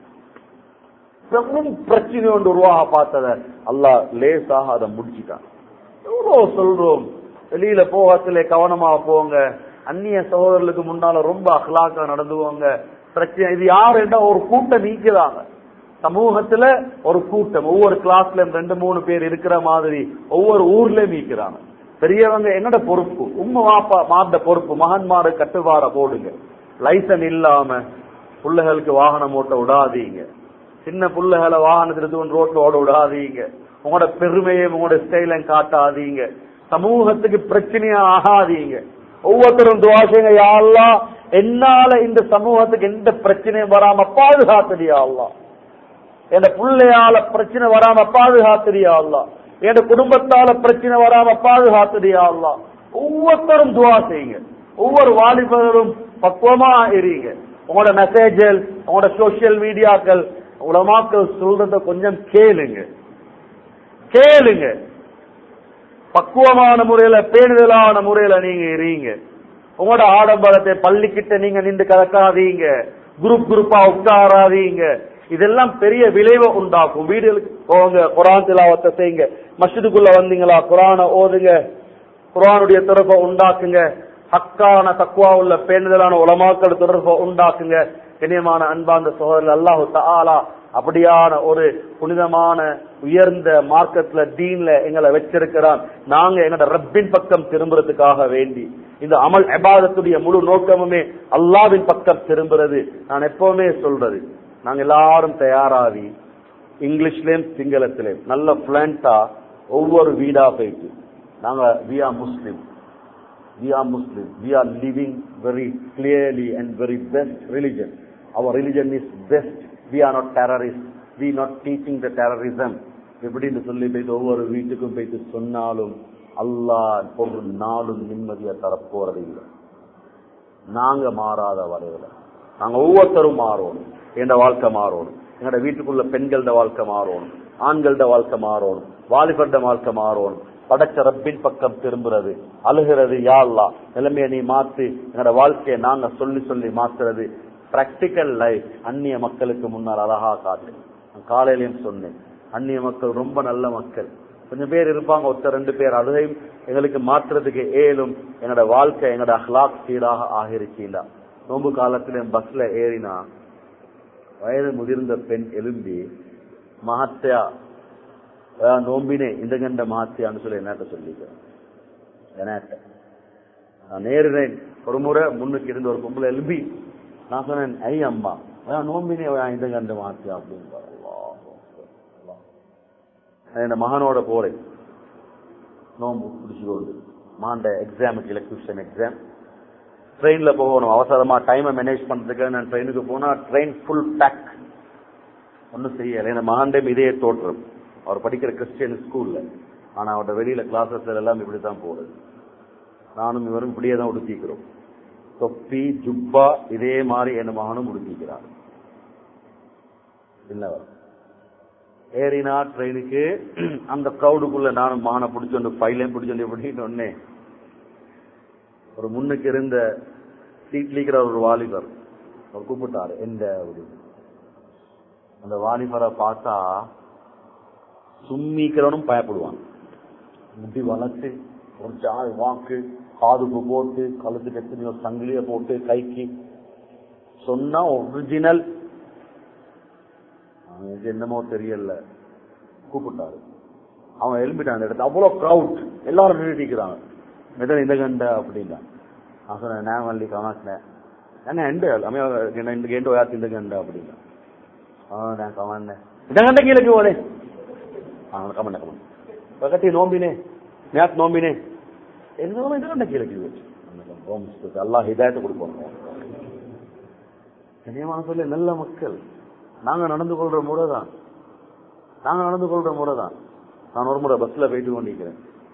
பெரும் பிரச்சனை ஒன்று உருவாக பார்த்தத அல்லாஹ் லேசாக அதை முடிச்சிட்டான் எவ்வளவு சொல்றோம் வெளியில போகத்துல கவனமா போங்க அந்நிய சகோதரர்களுக்கு முன்னால ரொம்ப அகலாக்கா நடந்துவோங்க பிரச்சனை இது யாருன்னா ஒரு கூட்டம் நீக்கிறாங்க சமூகத்துல ஒரு கூட்டம் ஒவ்வொரு கிளாஸ்ல ரெண்டு மூணு பேர் இருக்கிற மாதிரி ஒவ்வொரு ஊர்லயும் நீக்கிறாங்க பெரியவங்க என்னோட பொறுப்பு உம்ம வாப்பா மாந்த பொறுப்பு மகன்மாரு கட்டுவார போடுங்க லைசன் இல்லாம பிள்ளைகளுக்கு வாகனம் ஓட்ட விடாதீங்க சின்ன பிள்ளைகளை வாகனத்தில் எடுத்து ரோட்ல ஓட விடாதீங்க உங்களோட பெருமையை உங்களோட ஸ்டைலையும் காட்டாதீங்க சமூகத்துக்கு பிரச்சனையா ஆகாதீங்க ஒவ்வொருத்தரும் துவா செய்யுங்க யா அல்லாஹ் என்னால இந்த சமூகத்துக்கு எந்த பிரச்சனையும் வராம பாதுகாத்துறியா அல்லாஹ் என் பிள்ளையால பிரச்சனை வராம பாதுகாத்துறியா அல்லாஹ் என் குடும்பத்தால பிரச்சனை வராம பாதுகாத்துறியா அல்லாஹ் ஒவ்வொருத்தரும் துவா செய்யுங்க ஒவ்வொரு வாலிபர்களும் பக்குவமா இருங்க உங்களோட மெசேஜ்கள் உங்களோட சோசியல் மீடியாக்கள் உலமாக்கள் சொல்றத கொஞ்சம் கேளுங்க கேளுங்க பக்குவமான முறையில பேணுதலான முறையில நீங்க இருங்க உங்களோட ஆடம்பரத்தை பள்ளிக்கிட்ட நீங்க நின்று கலக்காதீங்க குரூப் குரூப்பா உட்காராதீங்க இதெல்லாம் பெரிய விளைவை உண்டாக்கும் வீடுகளுக்கு போங்க குரான் திலாவத்தை செய்யுங்க மஸ்ஜிதுக்குள்ள வந்தீங்களா குரானை ஓதுங்க குரானுடைய தொடர்பை உண்டாக்குங்க ஹக்கான தக்குவா உள்ள பேணுதலான உலமாக்கள் தொடர்பை உண்டாக்குங்க கண்ணியமான அன்பார்ந்த சோதரர் அல்லாஹு தஆலா அப்படியான ஒரு புனிதமான உயர்ந்த மார்க்கத்துல தீன்ல எங்களை வச்சிருக்கிறான் நாங்க எங்களோட ரப்பின் பக்கம் திரும்புறதுக்காக வேண்டி இந்த அமல் எபாதத்துடைய முழு நோக்கமுமே அல்லாவின் பக்கம் திரும்புறது நான் எப்பவுமே சொல்றது நாங்க எல்லாரும் தயாராகி இங்கிலீஷ்லயும் சிங்களத்திலையும் நல்ல பிளான்டா ஒவ்வொரு வீடா போயிட்டு நாங்க we are Muslim we are Muslim. We are living very clearly and very best religion. Our religion is best. We are not terrorists. We are not teaching the terrorism. எப்படின்னு சொல்லி போயிட்டு ஒவ்வொரு வீட்டுக்கும் போயிட்டு சொன்னாலும் அல்லாஹ் ஒரு நாளும் நிம்மதியை தரப்போறது இல்லை நாங்க மாறாத வரையில நாங்க ஒவ்வொருத்தரும் மாறணும் எங்க வாழ்க்கை மாறணும் எங்களோட வீட்டுக்குள்ள பெண்களோட வாழ்க்கை மாறணும் ஆண்களோட வாழ்க்கை மாறணும் வாலிபர்ட வாழ்க்கை மாறணும் படைச்ச ரப்பின் பக்கம் திரும்புறது அழுகிறது யா அல்லா நிலைமைய நீ மாத்து எங்களோட வாழ்க்கையை நாங்க சொல்லி சொல்லி மாத்துறது பிராக்டிக்கல் லைஃப் அந்நிய மக்களுக்கு முன்னால் அழகா காட்டு நான் காலையிலயும் சொன்னேன் அந்நிய மக்கள் ரொம்ப நல்ல மக்கள் கொஞ்சம் பேர் இருப்பாங்க ஒருத்தர் ரெண்டு பேர் அதையும் எங்களுக்கு மாற்றுறதுக்கு ஏலும் எங்களோட வாழ்க்கை எங்களோட அஹ்லாக் சீராக ஆகிருக்கீங்களா நோம்பு காலத்துல பஸ்ல ஏறினா வயது முதிர்ந்த பெண் எழும்பி மகத்தையா நோம்பினே இந்த கண்ட மகத்தியான்னு சொல்லி என்னட்ட சொல்லிக்கிறேன் என்னட்ட நான் நேருறேன் ஒரு முறை முன்னுக்கு இருந்த ஒரு பொம்பளை எழும்பி நான் சொன்னேன் ஐ அம்மா நோம்பினே இந்த கண்ட மகத்தியா அப்படின்னு என் மகனோட போறேன் நோம்பு பிடிச்சுக்கொண்டு மாண்ட எக்ஸாமுக்கு எலக்ட்ரிஷியன் எக்ஸாம் ட்ரெயின்ல போகணும் அவசரமா டைமை மேனேஜ் பண்றதுக்கு நான் ட்ரெயினுக்கு போனா ட்ரெயின் ஃபுல் பேக் ஒன்றும் செய்யல என் மகாண்டே இதே தோற்றம் அவர் படிக்கிற கிறிஸ்டியன் ஸ்கூல்ல ஆனா அவரோட வெளியில கிளாஸஸ் எல்லாம் இப்படித்தான் போறது நானும் இவரும் இப்படியே தான் உடுத்திக்கிறோம் தொப்பி ஜுப்பா இதே மாதிரி என் மகனும் உடுத்திக்கிறார் இல்ல ஏறினா ட்ரெயினுக்கு அந்த க்ரௌடுக்குள்ள நானும் மகனை பிடிச்சோண்டு ஃபைலையும் பிடிச்சோண்டு எப்படின்னு ஒன்னே ஒரு முன்னுக்கு இருந்த சீட்லிக்கிற ஒரு வாலிபர் அவர் கூப்பிட்டாரு எந்த அப்படின்னு அந்த வாலிபரை பார்த்தா சும்மிக்கிறவனும் பயப்படுவான் முடி வளர்த்து ஒரு சாய் வாக்கு காதுக்கு போட்டு கழுத்துக்கு எத்தனையோ சங்கிலிய போட்டு கைக்கு சொன்னா ஒரிஜினல் அவனுக்கு என்னமோ தெரியல கூப்பிட்டாரு அவன் எழுப்பிட்டான் அந்த இடத்துல அவ்வளவு கிரவுட் எல்லாரும் நிறுத்திக்கிறாங்க மெதன் இந்த கண்ட அப்படின்னா நான் சொன்னேன் நான் வள்ளி கவனிச்சினேன் என்ன எண்டு அம்மையா இந்த கேண்டு ஒயாத்து இந்த கண்ட அப்படின்னா ஆ நான் கவனினேன் இந்த கண்ட கீழே ஓலே அவன் கமண்ட கமன் பக்கத்தி நோம்பினே மேத் நோம்பினே என்ன இந்த கண்ட கீழே அல்லாஹ் ஹிதாயத்தை கொடுப்போம் கனியமான சொல்லி நல்ல மக்கள் நாங்க நடந்து கொள்ற முறை தான் நாங்க நடந்து கொள்ற முறை தான் நான் ஒரு முறை பஸ்ல போயிட்டு கொண்டிருக்கிறேன்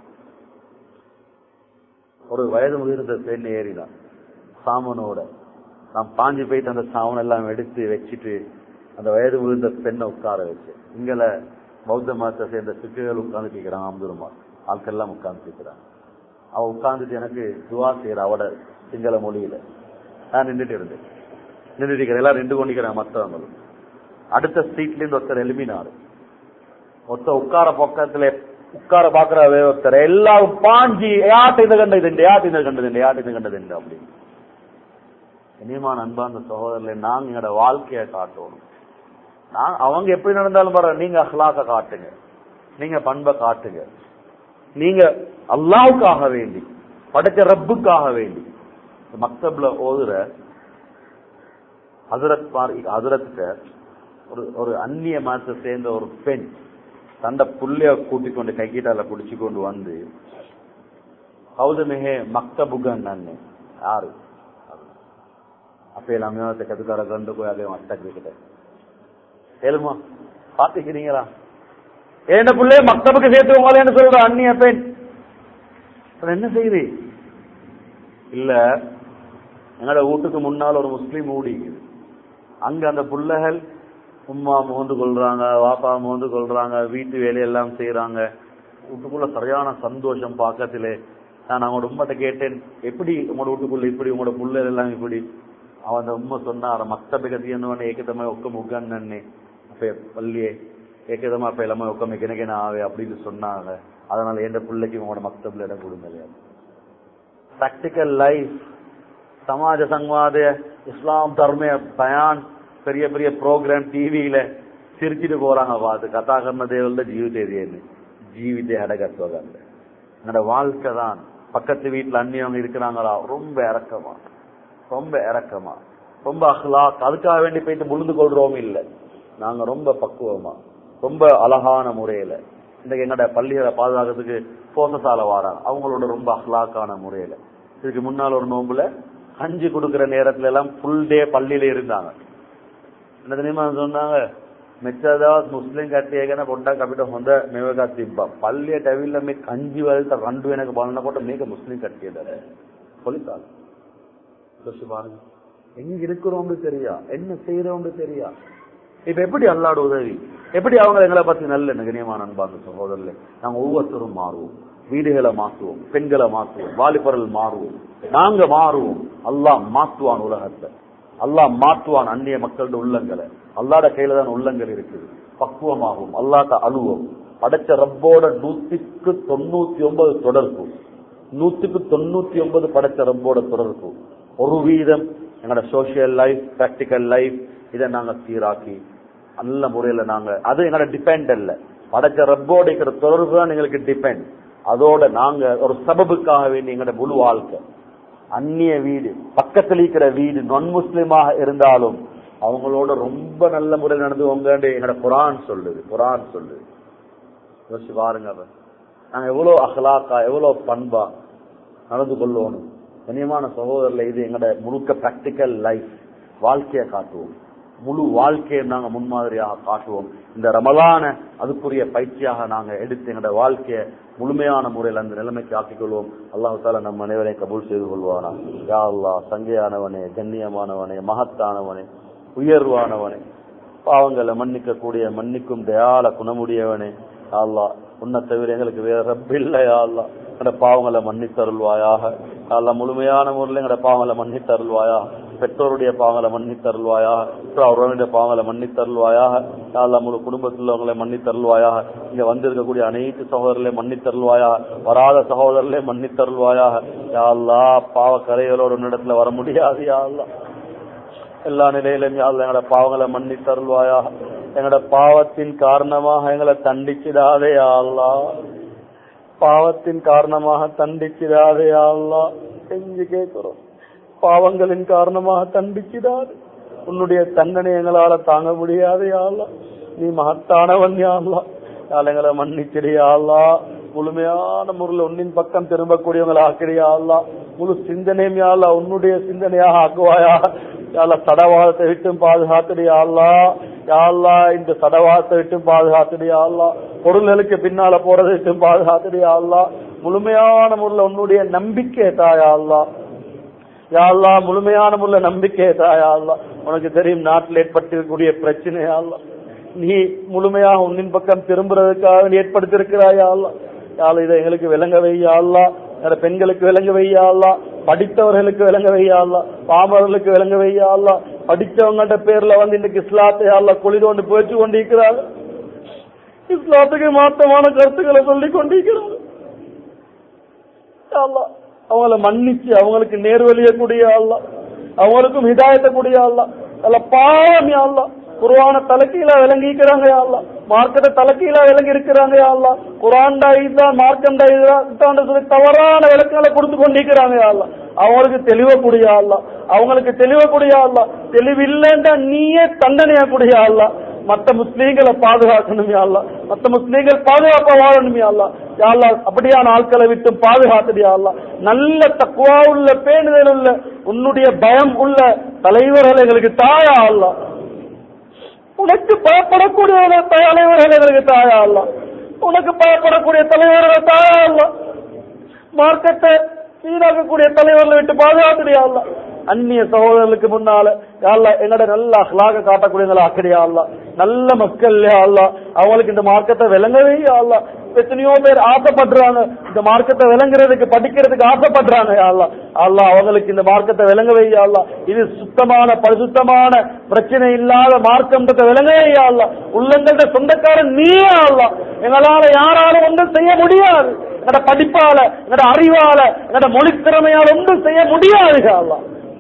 ஒரு வயது முதிர்ந்த பெண் ஏறினான் சாமனோட நான் பாஞ்சு போயிட்டு அந்த சாமன் எல்லாம் எடுத்து வச்சுட்டு அந்த வயது முதிர்ந்த பெண்ணை உட்கார வச்சு இங்கல பௌத்த மதத்தை சேர்ந்த சிக்குகள் உட்கார்ந்து கேட்கிறான் அம்பதுருமா ஆட்கள் எல்லாம் உட்கார்ந்து கேட்கிறான் அவ உட்கார்ந்துட்டு எனக்கு துவா செய்யற அவட சிங்கள மொழியில நான் நின்றுட்டு இருந்தேன் நின்றுட்டு இருக்கிறேன் எல்லாம் நின்று கொண்டிருக்கிறேன் மற்றவங்களும் அடுத்த சீட்ல இருந்து ஒருத்தர் எலுமினாரு ஒருத்தர் உட்கார பக்கத்துல உட்கார பாக்குற ஒருத்தர் எல்லாரும் பாஞ்சி யாட்டு இந்த கண்டது இந்த யாட்டு இந்த கண்டது இந்த யாட்டு இந்த கண்டது இந்த அப்படின்னு இனியமான அன்பார்ந்த சகோதரர்களை நாங்க எங்களோட வாழ்க்கைய காட்டணும் நான் அவங்க எப்படி நடந்தாலும் பரவாயில்ல நீங்க அஹ்லாக்க காட்டுங்க நீங்க பண்பை காட்டுங்க நீங்க அல்லாவுக்காக வேண்டி படைச்ச ரப்புக்காக வேண்டி மக்தப்ல ஓதுற ஹசரத் ஹசரத்துக்கு ஒரு ஒரு அந்நிய மதத்தை சேர்ந்த ஒரு பெண் தண்ட புள்ளைய கூட்டிக் கொண்டு கைக்கிட்டால புடிச்சு கொண்டு வந்து කවුද මෙහෙ මක්තබ උගන්වන්නේ ආරු අපේ ළමයාට කතු කරගන්නකො යාගේ මත්තක් එකට එල්ම பாத்துக்கிறீங்களா ஏன புள்ளே மக்தபுக்கு சேர்த்து உங்களைன்னு சொல்ற அந்நிய பெண் அப்புறம் என்ன செய்யுது இல்ல எங்களோட வீட்டுக்கு முன்னால் ஒரு முஸ்லீம் ஊடி அங்க அந்த புள்ளைகள் உம்மா மோந்து கொள்றாங்க வாப்பா மோந்து கொள்றாங்க வீட்டு வேலையெல்லாம் செய்யறாங்க வீட்டுக்குள்ள சரியான சந்தோஷம் பாக்கத்திலே நான் அவங்களோட உம்மட்ட கேட்டேன் எப்படி உங்களோட வீட்டுக்குள்ள இப்படி உங்களோட புள்ளை எல்லாம் இப்படி அவன் அந்த உண்மை சொன்னார் மக்தப கதியன்னு ஏகதமா ஒக்க முகன்னு அப்ப பள்ளியே ஏகதமா அப்ப எல்லாமே ஒக்கமே கிணக்கின ஆவே அப்படின்னு சொன்னாங்க அதனால எந்த பிள்ளைக்கு உங்களோட மக்தப்ல இடம் கொடுங்க இல்லையா ப்ராக்டிக்கல் லைஃப் சமாஜ சங்வாத இஸ்லாம் தர்ம பயான் பெரிய பெரிய ப்ரோக்ராம் டிவியில சிரிச்சிட்டு போறாங்க பார்த்து கதா கர்ண தேவல்ல ஜீவிதேதியன்னு ஜீவிதே அடகத்துவகல்ல என்னோட வாழ்க்கை தான் பக்கத்து வீட்டுல அந்நியவங்க இருக்கிறாங்களா ரொம்ப இறக்கமா ரொம்ப இறக்கமா ரொம்ப அஹ்லாக் அதுக்காக வேண்டி போயிட்டு முழுந்து கொள்றோம் இல்ல நாங்க ரொம்ப பக்குவமா ரொம்ப அழகான முறையில இன்றைக்கு எங்கட பள்ளிகளை பாதுகாக்கிறதுக்கு போசசால வாராங்க அவங்களோட ரொம்ப அஹ்லாக்கான முறையில இதுக்கு முன்னால் ஒரு நோம்புல கஞ்சி கொடுக்கிற நேரத்துல எல்லாம் ஃபுல் டே பள்ளியில இருந்தாங்க என்ன தெரியுமா சொன்னாங்க මෙච්චරදවස් මුස්ලිම් කට්ටිය ගැන පොඩ්ඩක් අපිට හොඳ මේවකක් තිබ්බා. පල්ලියට ඇවිල්ලා මේ කංජි වලට රණ්ඩු වෙනක බලනකොට මේක මුස්ලිම් කට්ටියද? பொலித்தால் யோசிச்சு பாருங்க எங்க இருக்கிறோம்னு தெரியா என்ன செய்யறோம்னு தெரியா இப்ப எப்படி அல்லாட உதவி எப்படி அவங்க எங்களை பத்தி நல்ல கண்ணியமான அன்பாங்க சகோதரர்களே நாங்க ஒவ்வொருத்தரும் மாறுவோம் வீடுகளை மாற்றுவோம் பெண்களை மாற்றுவோம் வாலிபர்கள் மாறுவோம் நாங்க மாறுவோம் அல்லாஹ் மாற்றுவான் உலகத்தை அல்லாஹ் மாற்றுவான் அந்நிய மக்களோட உள்ளங்களை அல்லாட கையில தான் உள்ளங்கள் இருக்குது பக்குவமாகும் அல்லாட்ட அழுவோம் படைச்ச ரப்போட நூத்திக்கு தொண்ணூத்தி ஒன்பது தொடர்பு நூத்துக்கு தொண்ணூத்தி ஒன்பது படைச்ச ரப்போட தொடர்பு ஒரு வீதம் எங்களோட சோசியல் லைஃப் பிராக்டிக்கல் லைஃப் இதை நாங்க சீராக்கி நல்ல முறையில நாங்க அது எங்களோட டிபெண்ட் அல்ல படைச்ச ரப்போட இருக்கிற தொடர்பு தான் எங்களுக்கு டிபெண்ட் அதோட நாங்க ஒரு சபபுக்காக வேண்டி எங்களோட முழு வாழ்க்கை அந்நிய வீடு பக்கத்தில் இருக்கிற வீடு நான் முஸ்லிமாக இருந்தாலும் அவங்களோட ரொம்ப நல்ல முறையில் நடந்துவோங்க எங்களோட குரான் சொல்லுது குரான் சொல்லுது யோசிச்சு பாருங்க அவ. நாங்க எவ்வளவு அகலாக்கா எவ்வளவு பண்பா நடந்து கொள்ளணும் கண்ணியமான சகோதரர்ல இது எங்களோட முழுக்க பிராக்டிக்கல் லைஃப் வாழ்க்கையை காட்டுவோம் முழு வாழ்க்கையை நாங்க முன்மாதிரியாக காட்டுவோம் இந்த ரமலான அதுக்குரிய பயிற்சியாக நாங்க எடுத்து எங்களோட வாழ்க்கையை முழுமையான முறையில் அந்த நிலைமைக்கு ஆக்கிக் கொள்வோம் அல்லாஹு தாலா நம் அனைவரையும் கபூல் செய்து கொள்வானா யா அல்லாஹ் சங்கையானவனே கண்ணியமானவனே மகத்தானவனே உயர்வானவனே பாவங்களை மன்னிக்க கூடிய மன்னிக்கும் தயால குணமுடையவனே யா அல்லாஹ் உன்னை தவிர எங்களுக்கு வேற ரப்பில்லையா அல்லா எங்கட பாவங்களை மன்னித்தருள்வாயாக அல்ல முழுமையான முறையில் எங்கட பாவங்களை மன்னித்தருள்வாயாக பெற்றோருடைய பாவங்களை மன்னித்தருள்வாயாக அவர்களுடைய பாவங்களை மன்னித்தருள்வாயாக அல்ல முழு குடும்பத்தில் உள்ளவங்களை மன்னித்தருள்வாயாக இங்க வந்திருக்கக்கூடிய அனைத்து சகோதரர்களை மன்னித்தருள்வாயாக வராத சகோதரர்களை மன்னித்தருள்வாயாக யா அல்லா பாவ கரைகளோட இடத்துல வர முடியாது யா அல்லா எல்லா நிலையிலும் யாழ் எங்களோட பாவங்களை மன்னி தருள்வாயா எங்களோட பாவத்தின் காரணமாக எங்களை தண்டிச்சிடாதே அல்லா பாவத்தின் காரணமாக தண்டிச்சிடாதே அல்லா செஞ்சு கேட்கிறோம் பாவங்களின் காரணமாக தண்டிச்சிடாது உன்னுடைய தண்டனை எங்களால தாங்க முடியாது யாழ்லா நீ மகத்தானவன் யாழ்லா யாழ் எங்களை மன்னிச்சிடியா அல்லா முழுமையான முறையில் உன்னின் பக்கம் திரும்பக்கூடியவங்களை ஆக்கிறியா அல்லா முழு சிந்தனையும் யாழ்லா உன்னுடைய சிந்தனையாக ஆக்குவாயா யாழ்லா சடவாதத்தை விட்டும் பாதுகாத்துடியா அல்லா யாழ்லா இந்த சடவாதத்தை விட்டும் பாதுகாத்துடியா அல்லா பொருள்களுக்கு பின்னால போறதை விட்டும் பாதுகாத்துடியா அல்லா முழுமையான முறையில் உன்னுடைய நம்பிக்கை தாயா அல்லா யாழ்லா முழுமையான முறையில நம்பிக்கை தாயா அல்லா உனக்கு தெரியும் நாட்டில் ஏற்பட்டிருக்கக்கூடிய பிரச்சனையா அல்லா நீ முழுமையாக உன்னின் பக்கம் திரும்புறதுக்காக நீ ஏற்படுத்திருக்கிறாயா அல்லா யாழ் இதை எங்களுக்கு விளங்க வையா அல்லா என்னோட பெண்களுக்கு விளங்க வையா அல்லா படித்தவர்களுக்கு விளங்க வையா அல்லா பாமரர்களுக்கு விளங்க வையா அல்லா படித்தவங்கள்ட்ட பேர்ல வந்து இன்னைக்கு இஸ்லாத்தை அல்லா கொளிது கொண்டு போயிட்டு கொண்டிருக்கிறாங்க இஸ்லாத்துக்கு மாற்றமான கருத்துக்களை சொல்லி கொண்டிருக்கிறாங்க அல்லா அவங்கள மன்னிச்சு அவங்களுக்கு நேர்வழிய கூடிய அல்லா அவங்களுக்கும் ஹிதாயத்தை கூடிய அல்லா அல்ல பாவம் அல்லா குர்ஆன தலைக்கீழா விளங்கிக்கிறாங்க அல்லா மார்க்கெட்ட தலைக்கீழா விளங்கி இருக்கிறாங்க அல்லா குரான்டா இதுதான் மார்க்கண்டா இதுதான் சொல்லி தவறான விளக்கங்களை கொடுத்து கொண்டிருக்கிறாங்க அல்லா அவங்களுக்கு தெளிவக்கூடிய அல்லா அவங்களுக்கு தெளிவக்கூடிய அல்லா தெளிவு இல்லைன்றா நீயே தண்டனையா கூடிய அல்லா மத்த முஸ்லீம்களை பாதுகாக்கணும் யா அல்லாஹ் மத்த முஸ்லீம்கள் பாதுகாப்பா வாழணும் யா அல்லாஹ் யா அல்லாஹ் அப்படியான ஆட்களை விட்டு பாதுகாத்துடு யா அல்லாஹ் நல்ல தக்குவா உள்ள பேணுதல் உள்ள உன்னுடைய பயம் உள்ள தலைவர்கள் எங்களுக்கு தாயா அல்லாஹ் உனக்கு பயப்படக்கூடிய தலைவர்கள் எங்களுக்கு தாயா அல்லாஹ் உனக்கு பயப்படக்கூடிய தலைவர்கள் தாயா அல்லாஹ் மார்க்கத்தை சீராக்கக்கூடிய தலைவர்களை விட்டு பாதுகாத்துடியா அல்ல அந்நிய சகோதரர்களுக்கு முன்னால யாழ்லா எங்கட நல்ல அஹ்லாக காட்டக்கூடியங்களா அக்கடியா அல்ல நல்ல மக்கள் அல்ல அவங்களுக்கு இந்த மார்க்கத்தை விளங்கவே அல்ல எத்தனையோ பேர் ஆசைப்படுறாங்க இந்த மார்க்கத்தை விளங்குறதுக்கு படிக்கிறதுக்கு ஆசைப்படுறாங்க அல்ல அல்ல அவங்களுக்கு இந்த மார்க்கத்தை விளங்கவே அல்ல இது சுத்தமான பரிசுத்தமான பிரச்சனை இல்லாத மார்க்கம்ன்றத விளங்கவே அல்ல உள்ளங்கள்ட சொந்தக்காரன் நீயே அல்ல எங்களால யாராலும் ஒன்றும் செய்ய முடியாது எங்கட படிப்பால எங்கட அறிவால எங்கட மொழி திறமையால ஒன்றும் செய்ய முடியாது அல்ல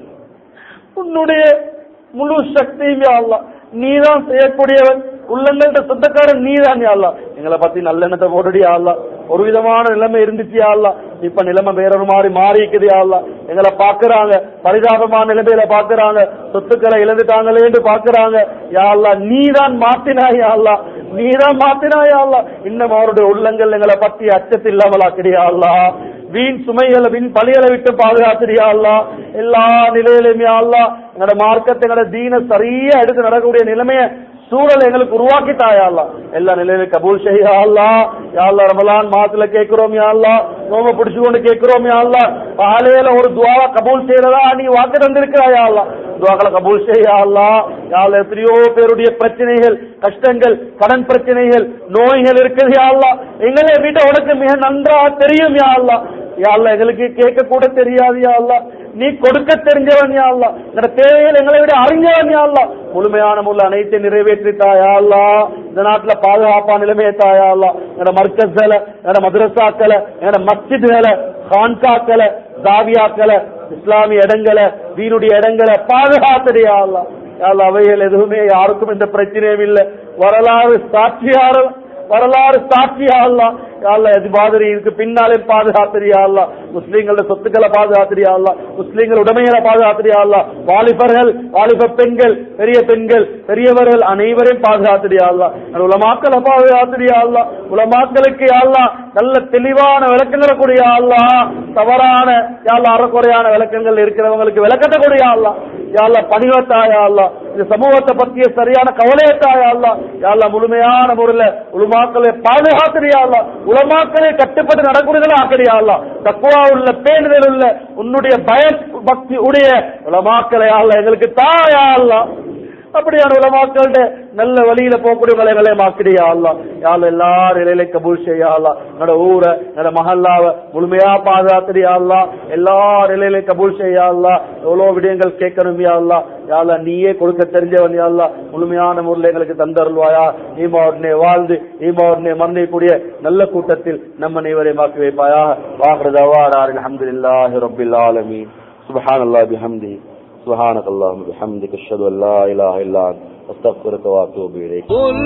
உன்னுடைய முழு சக்தியும் அல்ல நீதான் செய்யக்கூடியவன் உள்ளங்கள்ட்ட சொந்தக்காரன் நீதான் அல்ல எங்களை பத்தி நல்லெண்ணத்தை போட்டுடியா அல்ல ஒரு விதமான நிலைமை இருந்துச்சு அல்ல இப்ப நிலைமை வேற ஒரு மாதிரி மாறி இருக்குது அல்ல எங்களை பாக்குறாங்க பரிதாபமான நிலைமையில பாக்குறாங்க சொத்துக்களை இழந்துட்டாங்களேன்னு பாக்குறாங்க யா அல்லா நீதான் மாத்தினாயா அல்லா நீதான் மாத்தினாயா அல்லா இன்னும் அவருடைய உள்ளங்கள் எங்களை பத்தி அச்சத்து இல்லாமலாக்கிறியா அல்லா வீண் சுமைகளை வீண் பலிகளை விட்டு பாதுகாத்துறியா அல்லா எல்லா நிலையிலுமே அல்லா எங்களோட மார்க்கத்தை எங்களோட தீன சரியா எடுத்து நடக்கக்கூடிய நிலைமைய சூழல் எங்களுக்கு உருவாக்கி தாயாள்லா எல்லா நிலையிலும் கபூல் செய்யா அல்லா யாழ்லா ரமலான் மாசத்துல கேட்கிறோம் யாழ்லா நோம பிடிச்சு கொண்டு கேட்கிறோம் யாழ்லா காலையில ஒரு துவாவா கபூல் செய்யறதா நீ வாக்கு தந்திருக்கிறாயா அல்லா துவாக்களை கபூல் செய்யா அல்லா யாழ்ல எத்தனையோ பேருடைய பிரச்சனைகள் கஷ்டங்கள் கடன் பிரச்சனைகள் நோய்கள் இருக்குது யாழ்லா எங்களை வீட்டை உனக்கு மிக நன்றா தெரியும் யாழ்லா யாழ்லா எங்களுக்கு கேட்க கூட தெரியாது யாழ்லா நீ கொடுக்க தெரிஞ்சவன் யாழ்லா எங்களோட தேவைகள் எங்களை விட அறிஞ்சவன் யாழ்லா முழுமையான முள்ள அனைத்தை நிறைவேற்றி தாயாள்லா இந்த நாட்டுல பாதுகாப்பா நிலைமையை தாயாள்லா எங்களோட மர்க்கஸ்களை எங்களோட மதுரசாக்களை எங்களோட மஸ்ஜித்களை கான்காக்களை தாவியாக்களை இஸ்லாமிய இடங்களை வீணுடைய இடங்களை பாதுகாத்துடையா யாழ்லா அவைகள் எதுவுமே யாருக்கும் எந்த பிரச்சனையும் இல்லை வரலாறு சாட்சியாரம் வரலாறு சாட்சியா அல்லா யாழ்லா எது மாதிரி இதுக்கு பின்னாலே பாதுகாத்திரியா அல்லா முஸ்லீம்களோட சொத்துக்களை பாதுகாத்திரியா அல்லா முஸ்லீம்கள் உடைமைகளை பாதுகாத்திரியா அல்லா வாலிபர்கள் வாலிப பெண்கள் பெரிய பெண்கள் பெரியவர்கள் அனைவரையும் பாதுகாத்திரியா அல்லா உலமாக்களை பாதுகாத்திரியா அல்லா உலமாக்களுக்கு யாழ்லா நல்ல தெளிவான விளக்கங்களை கூடிய அல்லா தவறான யாழ்லா அறக்குறையான விளக்கங்கள் இருக்கிறவங்களுக்கு விளக்கத்தை கூடிய அல்லா யாழ்லா பணிவத்தாயா அல்லா இந்த சமூகத்தை பத்திய சரியான கவலையத்தாயா அல்லா யாழ்லா முழுமையான முறையில் உலமாக்களை பாதுகாத்திரியா அல்லா உலமாக்களை கட்டுப்பட்டு நடக்கூடியதில் ஆக்கிறியா அல்லா தக்குவா உள்ள பேணுதல் உள்ள உன்னுடைய பய பக்தி உடைய உலமாக்களை அல்ல எங்களுக்கு தாயா அல்லா அப்படியான உலமாக்കളുடைய நல்ல வழியில போகக்கூடிய மலைகளை மாக்கிறியா அல்லா யாழ் எல்லா நிலையில கபூல் செய்யா அல்லா என்னோட ஊரை என்னோட மஹல்லாவை முழுமையா பாதுகாத்திரியா அல்லா எல்லா நிலையில கபூல் செய்யா அல்லா எவ்வளவு விடயங்கள் கேட்கணும் யா அல்லா யாழ்லா நீயே கொடுக்க தெரிஞ்சவன் யா அல்லா முழுமையான முறையில் எங்களுக்கு தந்தருள்வாயா ஈமாவுடனே வாழ்ந்து ஈமாவுடனே மரணிக்கூடிய நல்ல கூட்டத்தில் நம்ம அனைவரை மாக்கி வைப்பாயா வாஹ்ரதவாரார் அல்ஹம்துலில்லாஹி ரப்பில் ஆலமீன் சுப்ஹானல்லாஹி பிஹம்திஹி سبحانك اللهم وبحمدك اشهد ان لا اله الا انت استغفرك واتوب اليك قل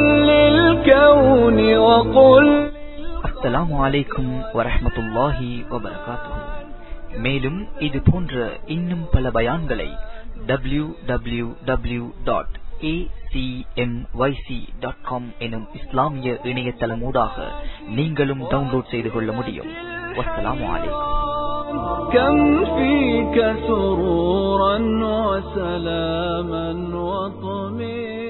للكون وقل அஸ்ஸலாமு அலைக்கும் வரஹ்மத்துல்லாஹி வபரகாத்துஹு மேலும் இது போன்ற இன்னும் பல பயான்களை W W W dot dot com எனும் இஸ்லாமிய இணையதளமூடாக நீங்களும் டவுன்லோட் செய்து கொள்ள முடியும் வஸ்ஸலாமு அலைக்கும் كم فيك سرورا وسلاما وطمئنا